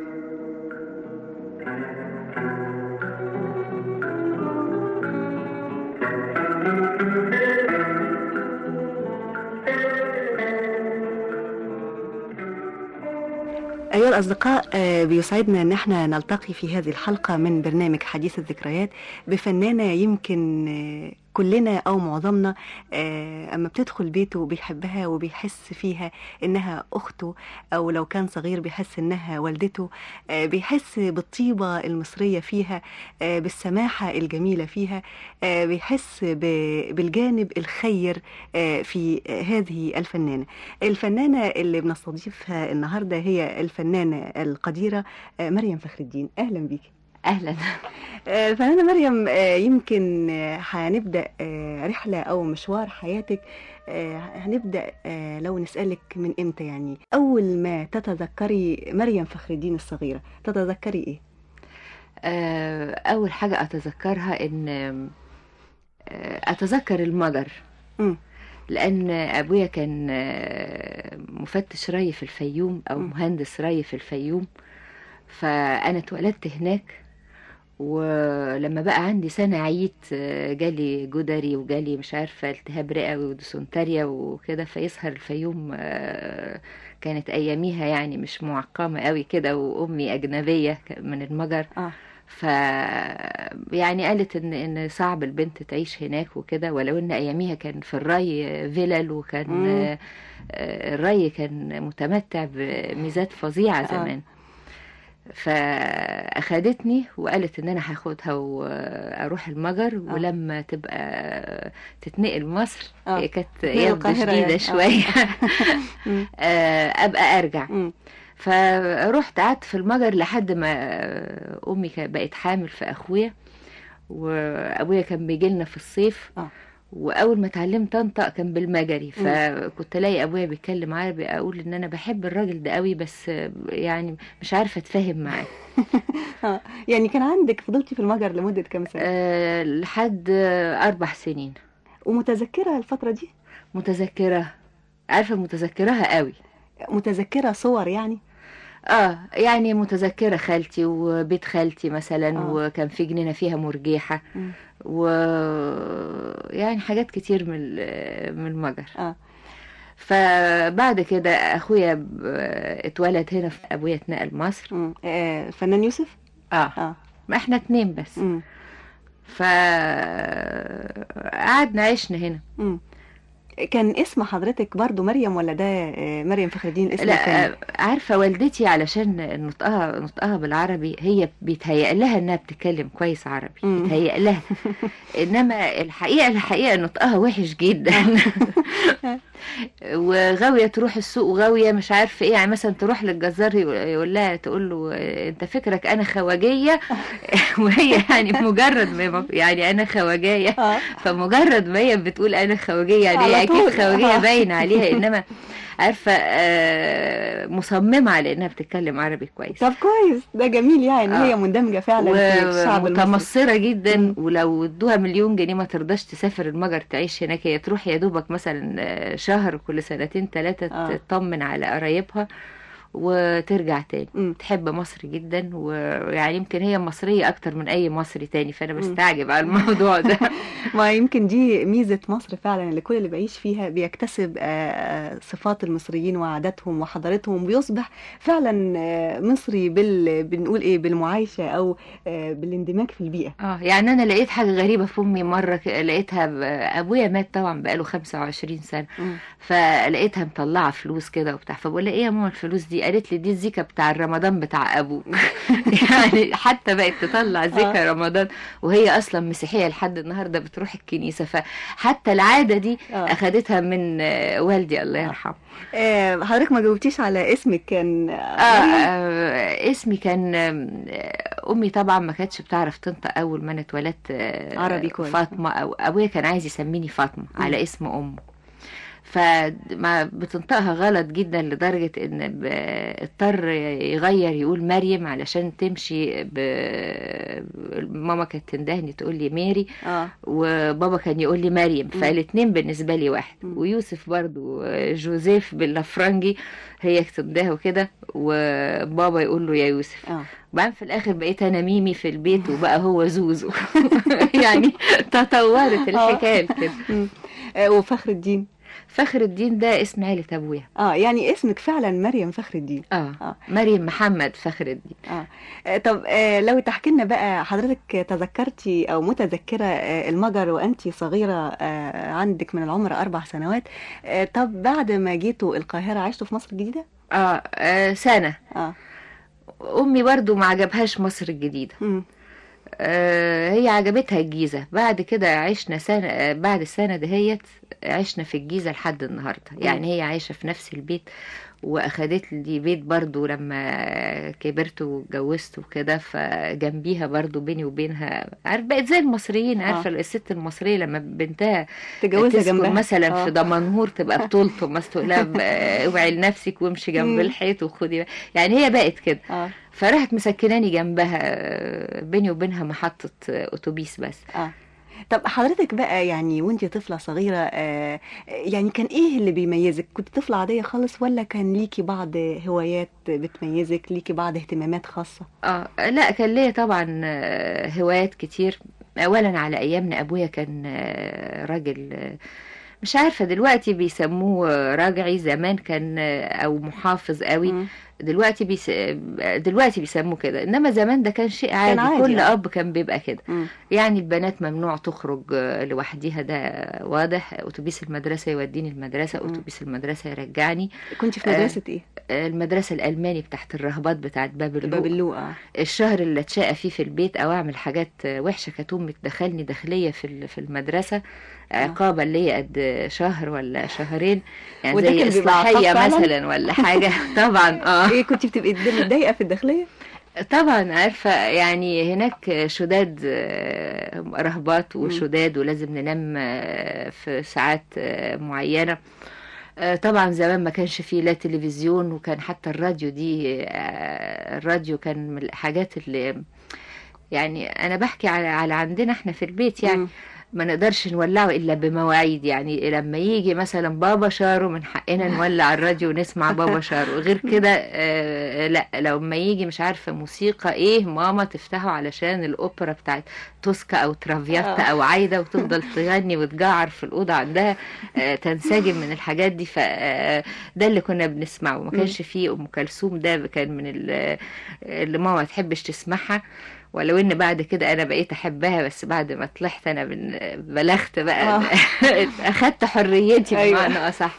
أيها الأصدقاء آه، بيسعدنا أن احنا نلتقي في هذه الحلقة من برنامج حديث الذكريات بفنانة يمكن آه، كلنا أو معظمنا آه، أما بتدخل بيته بيحبها وبيحس فيها إنها أخته أو لو كان صغير بيحس إنها والدته آه، بيحس بالطيبة المصرية فيها آه، بالسماحة الجميلة فيها آه، بيحس ب- بالجانب الخير آه، في آه، هذه الفنانة الفنانة اللي بنستضيفها النهاردة هي الفنانة القديرة آه، مريم فخر الدين أهلا بيك اهلا الفنانة مريم آه، يمكن آه، هنبدأ آه، رحلة أو مشوار حياتك آه، هنبدأ آه، لو نسألك من إمتى يعني أول ما تتذكري مريم فخر الدين الصغيرة تتذكري إيه؟ آه، اول حاجه اتذكرها ان آه، اتذكر المجر مم. لان ابويا كان آه، مفتش ري في الفيوم او مهندس ري في الفيوم فانا اتولدت هناك ولما بقى عندي سنة عيت آه، جالي جدري وجالي مش عارفة التهاب رئوي وديسنتريا وكده فيسهر الفيوم آه، كانت أياميها يعني مش معقمة قوي كده وأمي أجنبية ك- من المجر آه. ف يعني قالت ان ان صعب البنت تعيش هناك وكده ولو ان اياميها كان في الري فيلل وكان مم. آه، آه، الري كان متمتع بميزات فظيعه آه. زمان فاخدتني وقالت ان انا هاخدها واروح المجر ولما تبقى تتنقل مصر آه. هي كانت من ايام القاهرة شديده يعني. آه. شويه مم. آه، ابقى ارجع مم. فروحت قعدت في المجر لحد ما امي كانت بقت حامل في اخويا وابويا كان بيجي لنا في الصيف آه. واول ما اتعلمت انطق كان بالمجري مم. فكنت الاقي ابويا بيتكلم عربي اقول ان انا بحب الراجل ده قوي بس يعني مش عارفه اتفاهم معاه آه. يعني كان عندك فضلتي في المجر لمدة كام سنة؟ أه لحد اربع سنين ومتذكرة الفترة دي؟ متذكره عارفه متذكرها قوي متذكرة صور يعني؟ اه يعني متذكرة خالتي وبيت خالتي مثلا آه. وكان في جنينة فيها مرجيحة مم. و يعني حاجات كتير من ال- من المجر آه. فبعد كده اخويا ب- اتولد هنا في ابويا اتنقل مصر مم. آه، الفنان يوسف؟ اه, آه. ما احنا اتنين بس مم. فقعدنا عشنا هنا مم. كان اسم حضرتك برضو مريم ولا ده آه، مريم فخر الدين الاسم لا الثاني؟ آه، عارفة والدتي علشان نطقها نطقها بالعربي هي بيتهيأ لها انها بتتكلم كويس عربي مم. بيتهيأ لها انما الحقيقة الحقيقة نطقها وحش جدا وغاوية تروح السوق وغاوية مش عارفة ايه يعني مثلا تروح للجزار يقول- يقول لها تقول له انت فكرك انا خواجية وهي يعني مجرد ما يعني انا خواجية آه. فمجرد ما هي بتقول انا خواجية يعني على هي اكيد طول. خواجيه آه. باين عليها انما عارفه آه، مصممه على انها بتتكلم عربي كويس طب كويس ده جميل يعني ان هي مندمجه فعلا في الشعب المصري ومتمصره جدا ولو ادوها مليون جنيه ما ترضاش تسافر المجر تعيش هناك هي تروح يا دوبك مثلا آه، شهر كل سنتين ثلاثه آه. تطمن على قرايبها وترجع تاني تحب مصر جدا ويعني يمكن هي مصريه اكتر من اي مصري تاني فانا بستعجب على الموضوع ده ما يمكن دي ميزة مصر فعلا اللي كل اللي بيعيش فيها بيكتسب آه، آه، صفات المصريين وعاداتهم وحضارتهم بيصبح فعلا آه، مصري بال بنقول ايه بالمعايشة او آه، بالاندماج في البيئة اه يعني انا لقيت حاجه غريبه في امي مره ك- لقيتها ب... ابويا مات طبعا بقاله 25 سنه فلقيتها مطلعه فلوس كده وبتاع فبقول لها ايه يا ماما الفلوس دي قالت لي دي الزيكه بتاع رمضان بتاع ابوك يعني حتى بقت تطلع زيكه رمضان وهي اصلا مسيحيه لحد النهارده بتروح الكنيسه فحتى العاده دي اخدتها من آه، والدي الله يرحمه آه، حضرتك ما جاوبتيش على اسمك كان آه, آه اسمي كان آم، آه، امي طبعا ما كانتش بتعرف تنطق اول ما انا اتولدت آه، عربي كويس. فاطمه او ابويا كان عايز يسميني فاطمه على اسم امه فما بتنطقها غلط جدا لدرجة ان ب- اضطر يغير يقول مريم علشان تمشي ب... ماما كانت تندهني تقول لي ماري اه وبابا كان يقول لي مريم مم. فالاتنين بالنسبة لي واحد ويوسف برضو جوزيف باللفرنجي هي تندهه كده وبابا يقول له يا يوسف اه وبعدين في الاخر بقيت انا ميمي في البيت وبقى هو زوزو يعني تطورت الحكايه كده مم. آه، وفخر الدين فخر الدين ده اسم عيلة ابويا اه يعني اسمك فعلا مريم فخر الدين اه, مريم محمد فخر الدين اه آه، طب آه، لو تحكي لنا بقى حضرتك تذكرتي او متذكره آه، المجر وانت صغيره آه، عندك من العمر اربع سنوات آه، طب بعد ما جيتوا القاهره عشتوا في مصر الجديده؟ اه, آه سنة اه امي برضو ما عجبهاش مصر الجديدة مم. آه هي عجبتها الجيزة بعد كده عشنا سنة آه بعد السنة دهيت عشنا في الجيزة لحد النهاردة يعني هي عايشة في نفس البيت واخدت لي بيت برضو لما كبرت واتجوزت وكده فجنبيها برضو بيني وبينها عارف بقت زي المصريين عارفه الست المصريه لما بنتها تجوزها تسكن جنبها. مثلا آه. في دمنهور تبقى بطولته مثلا تقول لها ب- اوعي لنفسك وامشي جنب مم. الحيط وخدي يعني هي بقت كده اه فراحت مسكناني جنبها آه، بيني وبينها محطه آه، اتوبيس بس اه طب حضرتك بقى يعني وانت طفلة صغيرة آه يعني كان ايه اللي بيميزك؟ كنت طفلة عادية خالص ولا كان ليكي بعض هوايات بتميزك؟ ليكي بعض اهتمامات خاصة؟ اه لا كان ليا طبعا آه، هوايات كتير اولا على ايامنا ابويا كان آه، راجل آه، مش عارفه دلوقتي بيسموه آه، راجعي زمان كان آه، او محافظ قوي دلوقتي بيس... دلوقتي بيسموه كده انما زمان ده كان شيء عادي, عادي، كل آه. اب كان بيبقى كده يعني البنات ممنوع تخرج آه، لوحديها ده واضح اتوبيس المدرسه يوديني المدرسه اتوبيس المدرسه يرجعني كنت في آه، مدرسة ايه؟ آه، المدرسة الألماني بتاعت الرهبات بتاعت باب اللوق باب اللوق اه الشهر اللي اتشقى فيه في البيت أو أعمل حاجات آه، وحشة كانت أمي تدخلني داخلية في ال- في المدرسة عقابا ليا قد شهر ولا شهرين يعني وده زي كان بيبقى عقاب إصلاحية فعلاً؟ مثلا ولا حاجة طبعا اه ايه كنت بتبقي متضايقة في الداخلية؟ طبعا عارفة يعني هناك شداد آه، رهبات وشداد ولازم ننام آه، في ساعات آه، معينة آه، طبعا زمان ما كانش فيه لا تلفزيون وكان حتى الراديو دي آه، الراديو كان من الحاجات اللي يعني انا بحكي على على عندنا احنا في البيت يعني ما نقدرش نولعه الا بمواعيد يعني لما يجي مثلا بابا شارو من حقنا نولع الراديو ونسمع بابا شارو غير كده آه لا لو ما يجي مش عارفه موسيقى ايه ماما تفتحه علشان الاوبرا بتاعت توسكا او ترافياتا آه. او عايده وتفضل تغني وتجعر في الاوضه عندها آه تنسجم من الحاجات دي فده اللي كنا بنسمعه ما كانش فيه ام كلثوم ده كان من ال- اللي ماما ما تحبش تسمعها ولو ان بعد كده انا بقيت احبها بس بعد ما طلعت انا من بلغت بقى اخدت حريتي أيوة. بمعنى اصح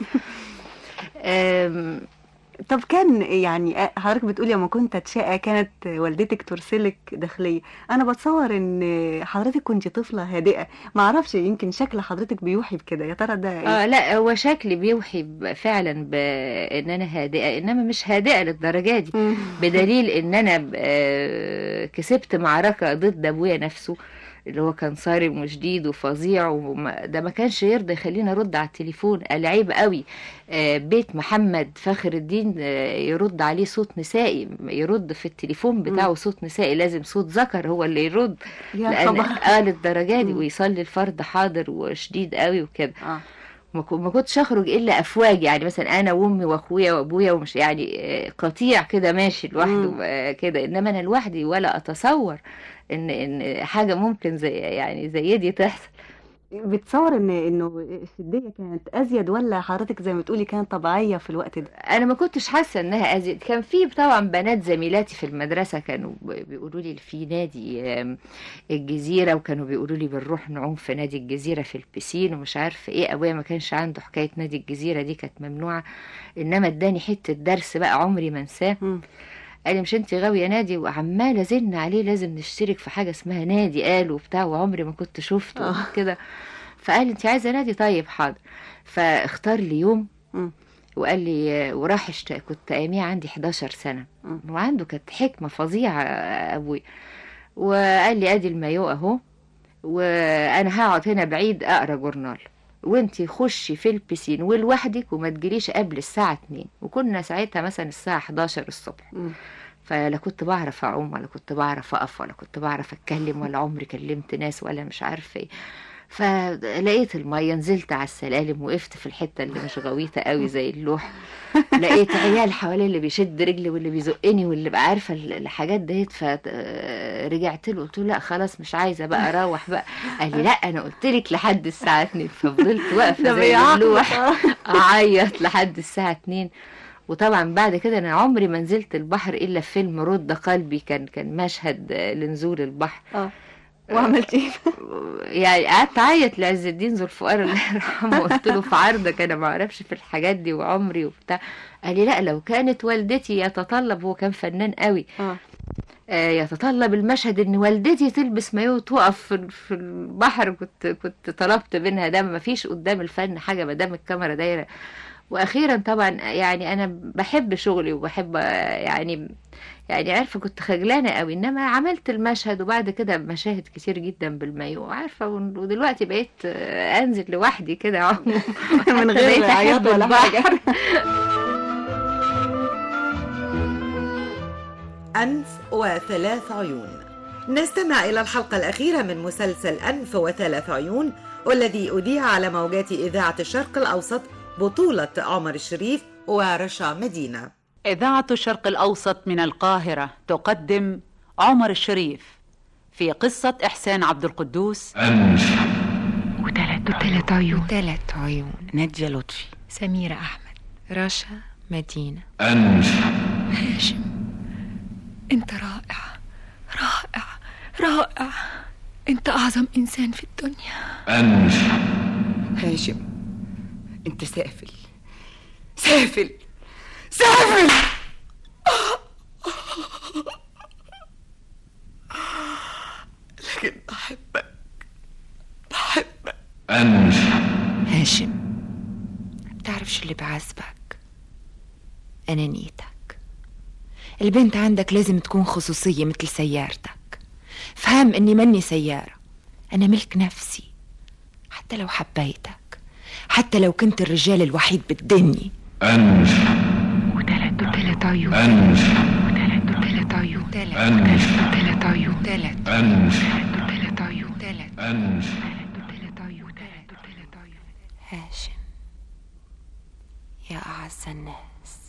أم، طب كان يعني آه، حضرتك بتقولي لما كنت اتشقى كانت والدتك ترسلك داخلية انا بتصور ان حضرتك كنت طفلة هادئة ما اعرفش يمكن شكل حضرتك بيوحي بكده يا ترى ده اه ايه لا هو شكلي بيوحي ب- فعلا بان انا هادئه انما مش هادئه للدرجه دي بدليل ان انا ب- آه، كسبت معركه ضد ابويا نفسه اللي هو كان صارم وشديد وفظيع وما ده ما كانش يرضى يخلينا نرد على التليفون قال عيب قوي آه، بيت محمد فخر الدين آه، يرد عليه صوت نسائي يرد في التليفون بتاعه صوت نسائي لازم صوت ذكر هو اللي يرد يا لأن خبر. قال الدرجة دي ويصلي الفرد حاضر وشديد قوي وكده ما كو- ما كنتش اخرج الا افواج يعني مثلا انا وامي واخويا وابويا ومش يعني آه، قطيع كده ماشي لوحده آه، كده انما انا لوحدي ولا اتصور ان ان حاجه ممكن زي يعني زي دي تحصل بتصور ان انه الشديه كانت ازيد ولا حضرتك زي ما بتقولي كانت طبيعيه في الوقت ده انا ما كنتش حاسه انها ازيد كان في طبعا بنات زميلاتي في المدرسه كانوا ب- بيقولوا لي في نادي آم، الجزيره وكانوا بيقولوا لي بنروح نعوم في نادي الجزيره في البسين ومش عارفه ايه ابويا ما كانش عنده حكايه نادي الجزيره دي كانت ممنوعه انما اداني حته درس بقى عمري ما انساه قال لي مش انت غاويه نادي وعماله زن عليه لازم نشترك في حاجه اسمها نادي قال وبتاع وعمري ما كنت شفته آه. كده فقال لي انت عايزه نادي طيب حاضر فاختار لي يوم وقال لي وراح اشت... كنت اياميها عندي 11 سنه وعنده كانت حكمه فظيعه ابوي وقال لي ادي المايو اهو وانا هقعد هنا بعيد اقرا جورنال وانتي خشي في البسين ولوحدك وما تجريش قبل الساعة 2 وكنا ساعتها مثلا الساعة 11 الصبح فلا كنت بعرف اعوم ولا كنت بعرف اقف ولا كنت بعرف اتكلم ولا عمري كلمت ناس ولا مش عارفه ايه فلقيت الميه نزلت على السلالم وقفت في الحته اللي مش غويطه قوي زي اللوح لقيت عيال حوالي اللي بيشد رجلي واللي بيزقني واللي بقى عارفه ال- الحاجات ديت فرجعت له قلت له لا خلاص مش عايزه بقى اروح بقى قال لي لا انا قلت لك لحد الساعه 2 ففضلت واقفه ده زي بيعاقبك. اللوح اعيط لحد الساعه 2 وطبعا بعد كده انا عمري ما نزلت البحر الا في فيلم رد قلبي كان كان مشهد آه، لنزول البحر اه وعملت ايه يعني قعدت اعيط لعز الدين ذو الفقار الله يرحمه قلت له في عرضك انا ما اعرفش في الحاجات دي وعمري وبتاع قال لي لا لو كانت والدتي يتطلب هو كان فنان قوي اه آه، يتطلب المشهد ان والدتي تلبس مايو وتقف في في البحر كنت كنت طلبت منها ده ما فيش قدام الفن حاجه ما دام الكاميرا دايره واخيرا طبعا يعني انا بحب شغلي وبحب آه، يعني يعني عارفه كنت خجلانه قوي انما عملت المشهد وبعد كده مشاهد كتير جدا بالمايو عارفه ودلوقتي بقيت آه، انزل لوحدي كده أعوم. من غير بقيت أحب عياط ولا البحر. حاجه أنف وثلاث عيون نستمع إلى الحلقة الأخيرة من مسلسل أنف وثلاث عيون والذي أذيع على موجات إذاعة الشرق الأوسط بطولة عمر الشريف ورشا مدينة إذاعة الشرق الأوسط من القاهرة تقدم عمر الشريف في قصة إحسان عبد القدوس وثلاث وثلاث عيون وثلاث عيون نادية لطفي سميرة أحمد رشا مدينة هاشم أنت رائع رائع رائع أنت أعظم إنسان في الدنيا هاشم انت سافل سافل سافل لكن بحبك بحبك هاشم بتعرفش اللي بعذبك أنانيتك البنت عندك لازم تكون خصوصية مثل سيارتك فهم إني مني سيارة أنا ملك نفسي حتى لو حبيتك حتى لو كنت الرجال الوحيد بالدنيا وثلاث وثلاث عيون وثلاث وثلاث عيون ثلاث وثلاث عيون ثلاث وثلاث عيون ثلاث وثلاث عيون ثلاث وثلاث عيون هاشم يا أعز الناس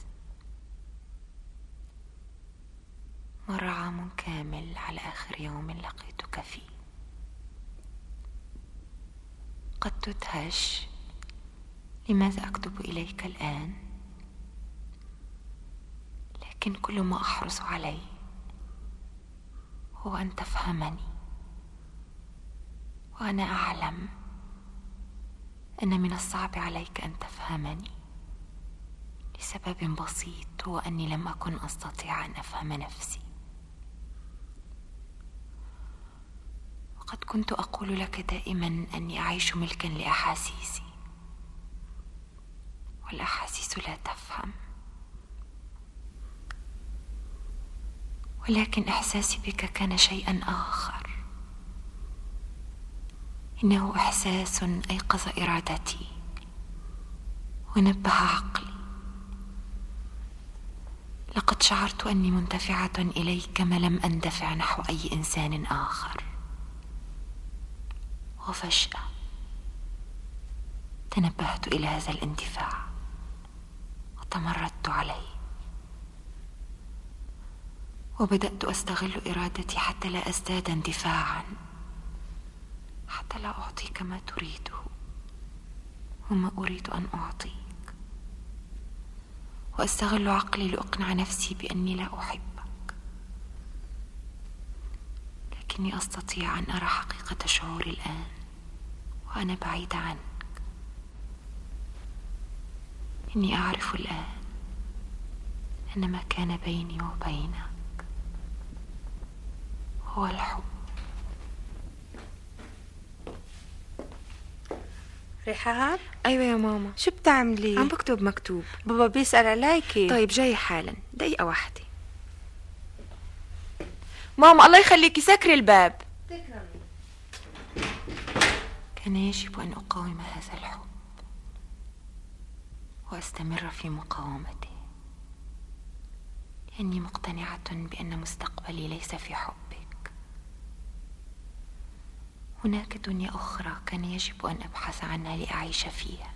مر عام كامل على آخر يوم لقيتك فيه قد تدهش لماذا أكتب إليك الآن لكن كل ما أحرص عليه هو أن تفهمني وأنا أعلم أن من الصعب عليك أن تفهمني لسبب بسيط هو أني لم أكن أستطيع أن أفهم نفسي وقد كنت أقول لك دائما أني أعيش ملكا لأحاسيسي والأحاسيس لا تفهم ولكن إحساسي بك كان شيئا آخر إنه إحساس أيقظ إرادتي ونبه عقلي لقد شعرت أني منتفعة إليك كما لم أندفع نحو أي إنسان آخر وفجأة تنبهت إلى هذا الاندفاع وتمردت عليه وبدأت أستغل إرادتي حتى لا أزداد اندفاعا حتى لا أعطيك ما تريده وما أريد أن أعطيك وأستغل عقلي لأقنع نفسي بأني لا أحبك لكني أستطيع أن أرى حقيقة شعوري الآن وأنا بعيدة عنك إني أعرف الآن أن ما كان بيني وبينك هو الحب رحاب أيوة يا ماما شو بتعملي؟ عم بكتب مكتوب بابا بيسأل عليكي طيب جاي حالا دقيقة واحدة ماما الله يخليكي سكري الباب كان يجب أن أقاوم هذا الحب وأستمر في مقاومته لأني مقتنعة بأن مستقبلي ليس في حبك هناك دنيا أخرى كان يجب أن أبحث عنها لأعيش فيها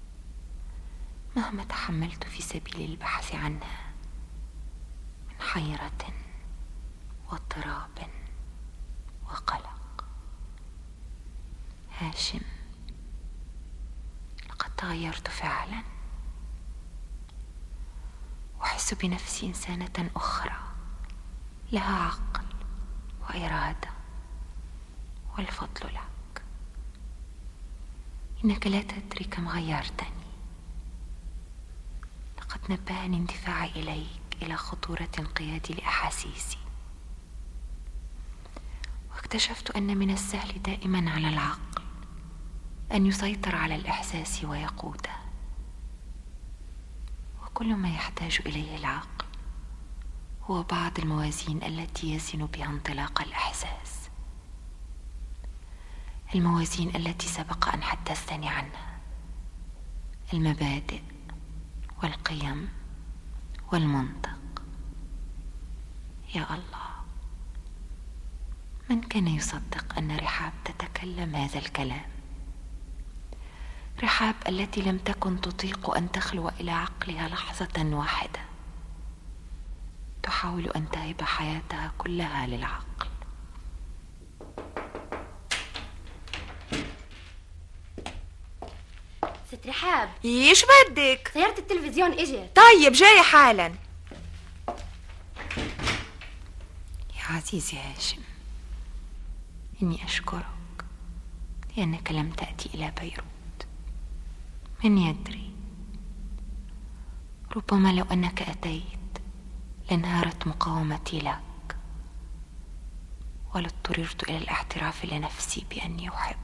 مهما تحملت في سبيل البحث عنها من حيرة واضطراب وقلق هاشم لقد تغيرت فعلا أحس بنفسي إنسانة أخرى لها عقل وإرادة والفضل لك إنك لا تدري كم غيرتني لقد نبهني اندفاعي إليك إلى خطورة انقيادي لأحاسيسي واكتشفت أن من السهل دائما على العقل أن يسيطر على الإحساس ويقوده وكل ما يحتاج إليه العقل هو بعض الموازين التي يزن بها انطلاق الإحساس الموازين التي سبق أن حدثتني عنها المبادئ والقيم والمنطق يا الله من كان يصدق أن رحاب تتكلم هذا الكلام رحاب التي لم تكن تطيق أن تخلو إلى عقلها لحظة واحدة تحاول أن تهب حياتها كلها للعقل ست رحاب ايش بدك؟ سيارة التلفزيون اجت طيب جاي حالا يا عزيزي هاشم إني أشكرك لأنك لم تأتي إلى بيروت من يدري ربما لو أنك أتيت لانهارت مقاومتي لك ولاضطررت إلى الاعتراف لنفسي بأني أحبك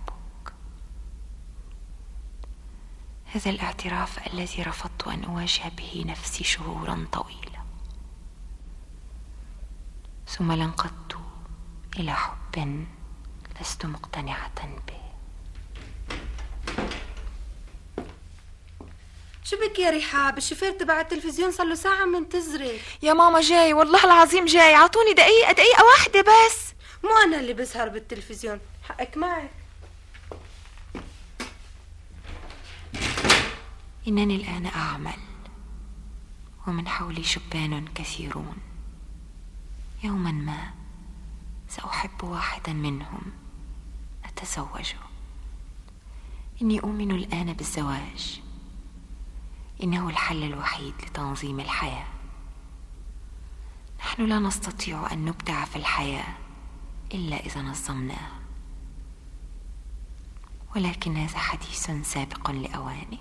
هذا الاعتراف الذي رفضت أن أواجه به نفسي شهورا طويلة ثم لانقضت إلى حب لست مقتنعة به شو بك يا رحاب الشوفير تبع التلفزيون صار له ساعة منتظرك يا ماما جاي والله العظيم جاي عطوني دقيقة دقيقة واحدة بس مو أنا اللي بسهر بالتلفزيون حقك معك إنني الآن أعمل ومن حولي شبان كثيرون يوما ما سأحب واحدا منهم أتزوجه إني أؤمن الآن بالزواج إنه الحل الوحيد لتنظيم الحياة نحن لا نستطيع أن نبدع في الحياة إلا إذا نظمناها ولكن هذا حديث سابق لأوانه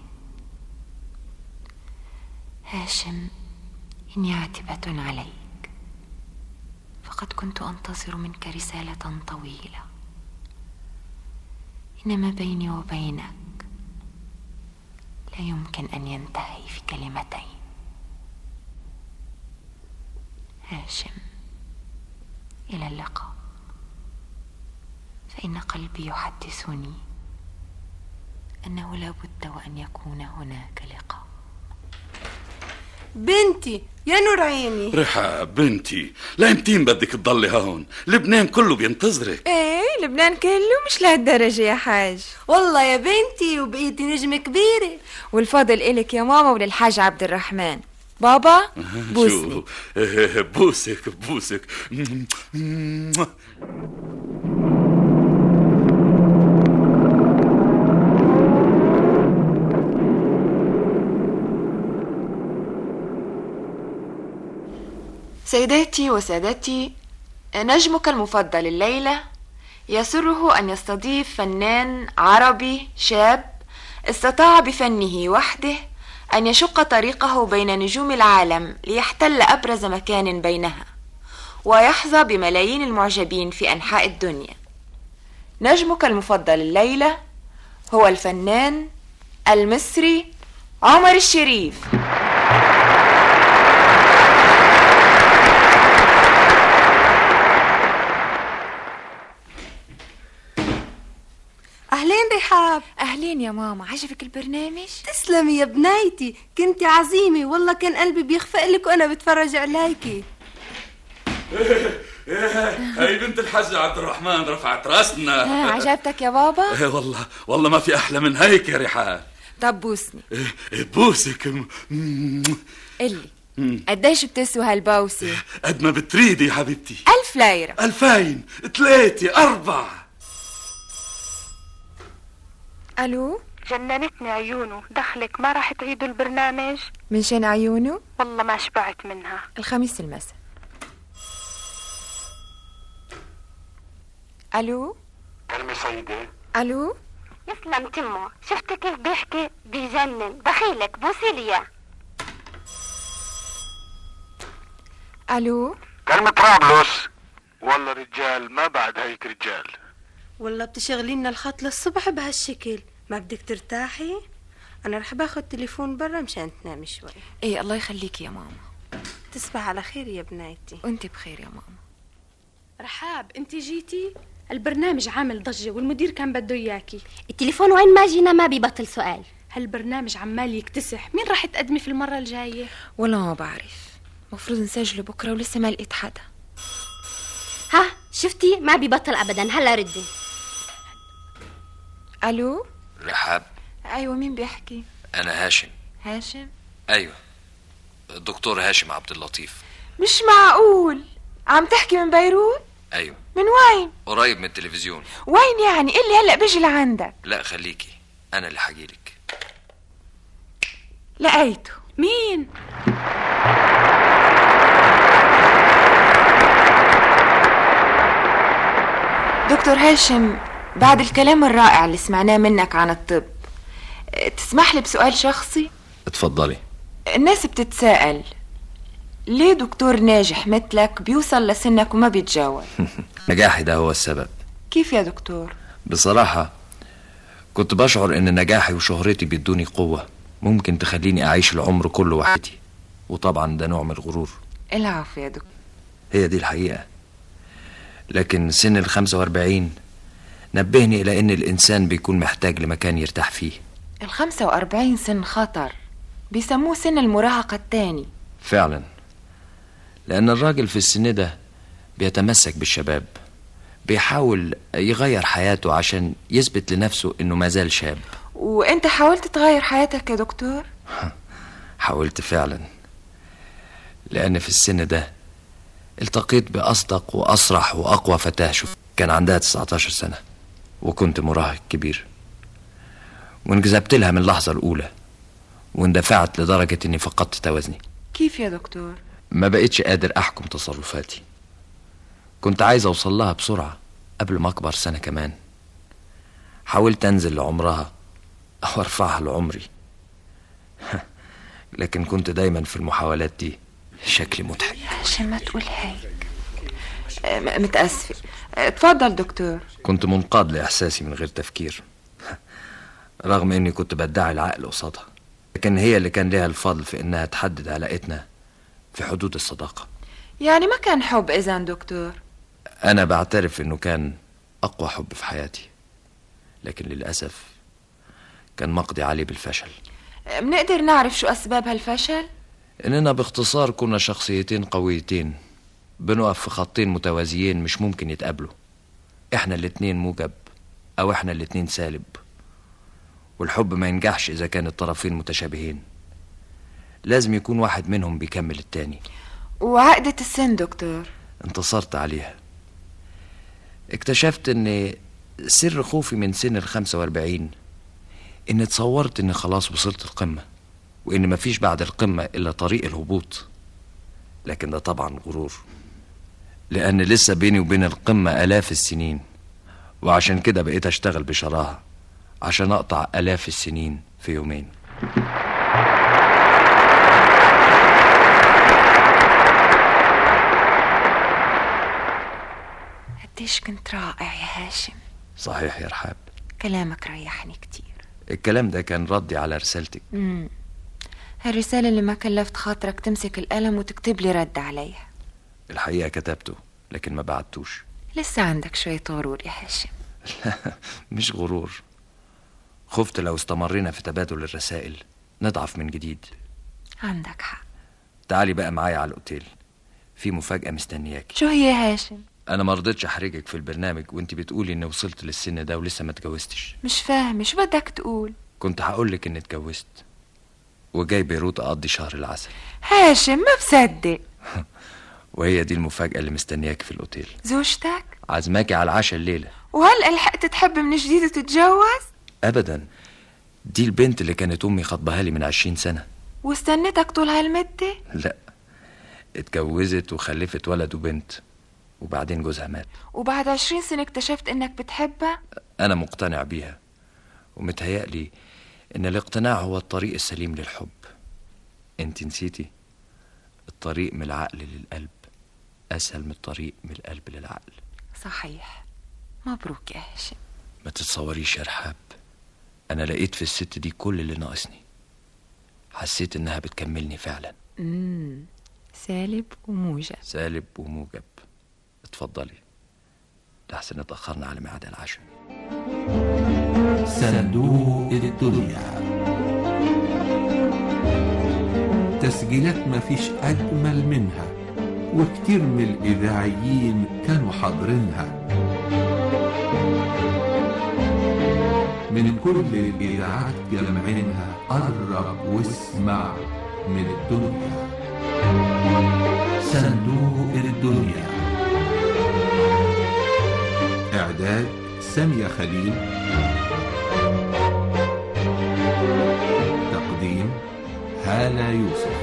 هاشم إني عاتبة عليك فقد كنت أنتظر منك رسالة طويلة إن ما بيني وبينك لا يمكن أن ينتهي في كلمتين هاشم إلى اللقاء فإن قلبي يحدثني أنه لا بد وأن يكون هناك لقاء بنتي يا نور عيني رحاب بنتي لامتين بدك تضلي هون لبنان كله بينتظرك ايه لبنان كله مش لهالدرجة يا حاج والله يا بنتي وبقيتي نجمة كبيرة والفضل إلك يا ماما وللحاج عبد الرحمن بابا بوسني شو إيه، بوسك بوسك سيداتي وسادتي نجمك المفضل الليلة يسره أن يستضيف فنان عربي شاب استطاع بفنه وحده أن يشق طريقه بين نجوم العالم ليحتل أبرز مكان بينها ويحظى بملايين المعجبين في أنحاء الدنيا نجمك المفضل الليلة هو الفنان المصري عمر الشريف أهلين رحاب أهلين يا ماما عجبك البرنامج؟ تسلمي يا بنايتي كنتي عظيمة والله كان قلبي بيخفق لك وأنا بتفرج عليكي هاي بنت الحاج عبد الرحمن رفعت راسنا آه، عجبتك يا بابا؟ إيه والله والله ما في احلى من هيك يا رحاب طب بوسني إيه، بوسك م- قلي م- قديش بتسوى هالبوسة؟ قد ما بتريدي يا حبيبتي ألف ليرة ألفين ثلاثة أربعة ألو جننتني عيونه دخلك ما راح تعيدوا البرنامج من شان عيونه؟ والله ما شبعت منها الخميس المساء ألو كلمة سيدة ألو يسلم تمه شفت كيف بيحكي بيجنن بخيلك بوسي لي إياه. ألو كلمة طرابلس والله رجال ما بعد هيك رجال والله بتشغلي لنا الخط للصبح بهالشكل ما بدك ترتاحي أنا رح باخد تليفون برا مشان تنامي شوي إيه الله يخليكي يا ماما تصبح على خير يا بنايتي وانت بخير يا ماما رحاب انت جيتي البرنامج عامل ضجة والمدير كان بده اياكي التليفون وين ما جينا ما بيبطل سؤال هالبرنامج عمال يكتسح مين راح تقدمي في المرة الجاية والله ما بعرف مفروض نسجله بكرة ولسه ما لقيت حدا ها شفتي ما بيبطل أبدا هلا ردي ألو رحاب أيوة مين بيحكي أنا هاشم هاشم أيوة الدكتور هاشم عبد اللطيف مش معقول عم تحكي من بيروت أيوة من وين قريب من التلفزيون وين يعني اللي هلا بيجي لعندك لا خليكي أنا اللي حجيلك لقيته مين دكتور هاشم بعد الكلام الرائع اللي سمعناه منك عن الطب اه، تسمح لي بسؤال شخصي اتفضلي الناس بتتساءل ليه دكتور ناجح مثلك بيوصل لسنك وما بيتجاوز نجاحي ده هو السبب كيف يا دكتور بصراحة كنت بشعر إن نجاحي وشهرتي بيدوني قوة ممكن تخليني أعيش العمر كله وحدي وطبعا ده نوع من الغرور العفو يا دكتور هي دي الحقيقة لكن سن ال 45 نبهني إلى إن الإنسان بيكون محتاج لمكان يرتاح فيه ال 45 سن خطر بيسموه سن المراهقة التاني فعلا لأن الراجل في السن ده بيتمسك بالشباب بيحاول يغير حياته عشان يثبت لنفسه إنه ما زال شاب وانت حاولت تغير حياتك يا دكتور حاولت فعلا لأن في السن ده التقيت بأصدق وأصرح وأقوى فتاة شوف كان عندها 19 سنة وكنت مراهق كبير وانجذبت لها من اللحظة الأولى واندفعت لدرجة إني فقدت توازني كيف يا دكتور ما بقتش قادر أحكم تصرفاتي كنت عايز أوصل لها بسرعة قبل ما أكبر سنة كمان حاولت أنزل لعمرها أو أرفعها لعمري لكن كنت دايما في المحاولات دي شكلي مضحك عشان ما تقول هيك اه، م- متأسفة اه، اتفضل دكتور كنت منقاد لإحساسي من غير تفكير رغم إني كنت بدعي العقل قصادها لكن هي اللي كان ليها الفضل في إنها تحدد علاقتنا في حدود الصداقة يعني ما كان حب إذا دكتور أنا بعترف إنه كان أقوى حب في حياتي لكن للأسف كان مقضي عليه بالفشل بنقدر نعرف شو أسباب هالفشل؟ إننا باختصار كنا شخصيتين قويتين بنقف في خطين متوازيين مش ممكن يتقابلوا إحنا الاتنين موجب أو إحنا الاتنين سالب والحب ما ينجحش إذا كان الطرفين متشابهين لازم يكون واحد منهم بيكمل التاني وعقدة السن دكتور انتصرت عليها اكتشفت ان سر خوفي من سن الخمسة واربعين ان تصورت ان خلاص وصلت القمة وان مفيش بعد القمة الا طريق الهبوط لكن ده طبعا غرور لان لسه بيني وبين القمة الاف السنين وعشان كده بقيت اشتغل بشراهة عشان اقطع الاف السنين في يومين قديش كنت رائع يا هاشم صحيح يا رحاب كلامك ريحني كتير الكلام ده كان ردي على رسالتك مم. هالرسالة اللي ما كلفت خاطرك تمسك القلم وتكتب لي رد عليها الحقيقة كتبته لكن ما بعتوش لسه عندك شوية غرور يا هاشم مش غرور خفت لو استمرينا في تبادل الرسائل نضعف من جديد عندك حق تعالي بقى معايا على الأوتيل في مفاجأة مستنياكي شو هي يا هاشم أنا ما رضيتش أحرجك في البرنامج وأنت بتقولي إني وصلت للسن ده ولسه ما اتجوزتش مش فاهمة شو بدك تقول كنت هقولك إني اتجوزت وجاي بيروت أقضي شهر العسل هاشم ما بصدق وهي دي المفاجأة اللي مستنياكي في الأوتيل زوجتك عزماكي على العشاء الليلة وهل لحقت تحب من جديد وتتجوز أبدا دي البنت اللي كانت أمي خطبها لي من عشرين سنة واستنتك طول هالمدة لا اتجوزت وخلفت ولد وبنت وبعدين جوزها مات وبعد عشرين سنة اكتشفت انك بتحبها أنا مقتنع بيها ومتهيألي إن الاقتناع هو الطريق السليم للحب أنت نسيتي الطريق من العقل للقلب أسهل من الطريق من القلب للعقل صحيح مبروك يا هاشم ما تتصوريش يا رحاب أنا لقيت في الست دي كل اللي ناقصني حسيت إنها بتكملني فعلا امم سالب وموجب سالب وموجب اتفضلي لحسن اتأخرنا على ميعاد العشاء صندوق الدنيا تسجيلات مفيش أجمل منها وكتير من الإذاعيين كانوا حاضرينها من كل الإذاعات جمعينها قرب واسمع من الدنيا صندوق الدنيا إعداد سامية خليل تقديم هالة يوسف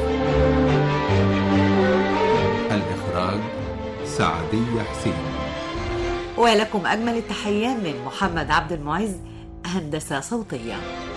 الإخراج سعدية حسين ولكم أجمل التحية من محمد عبد المعز هندسة صوتية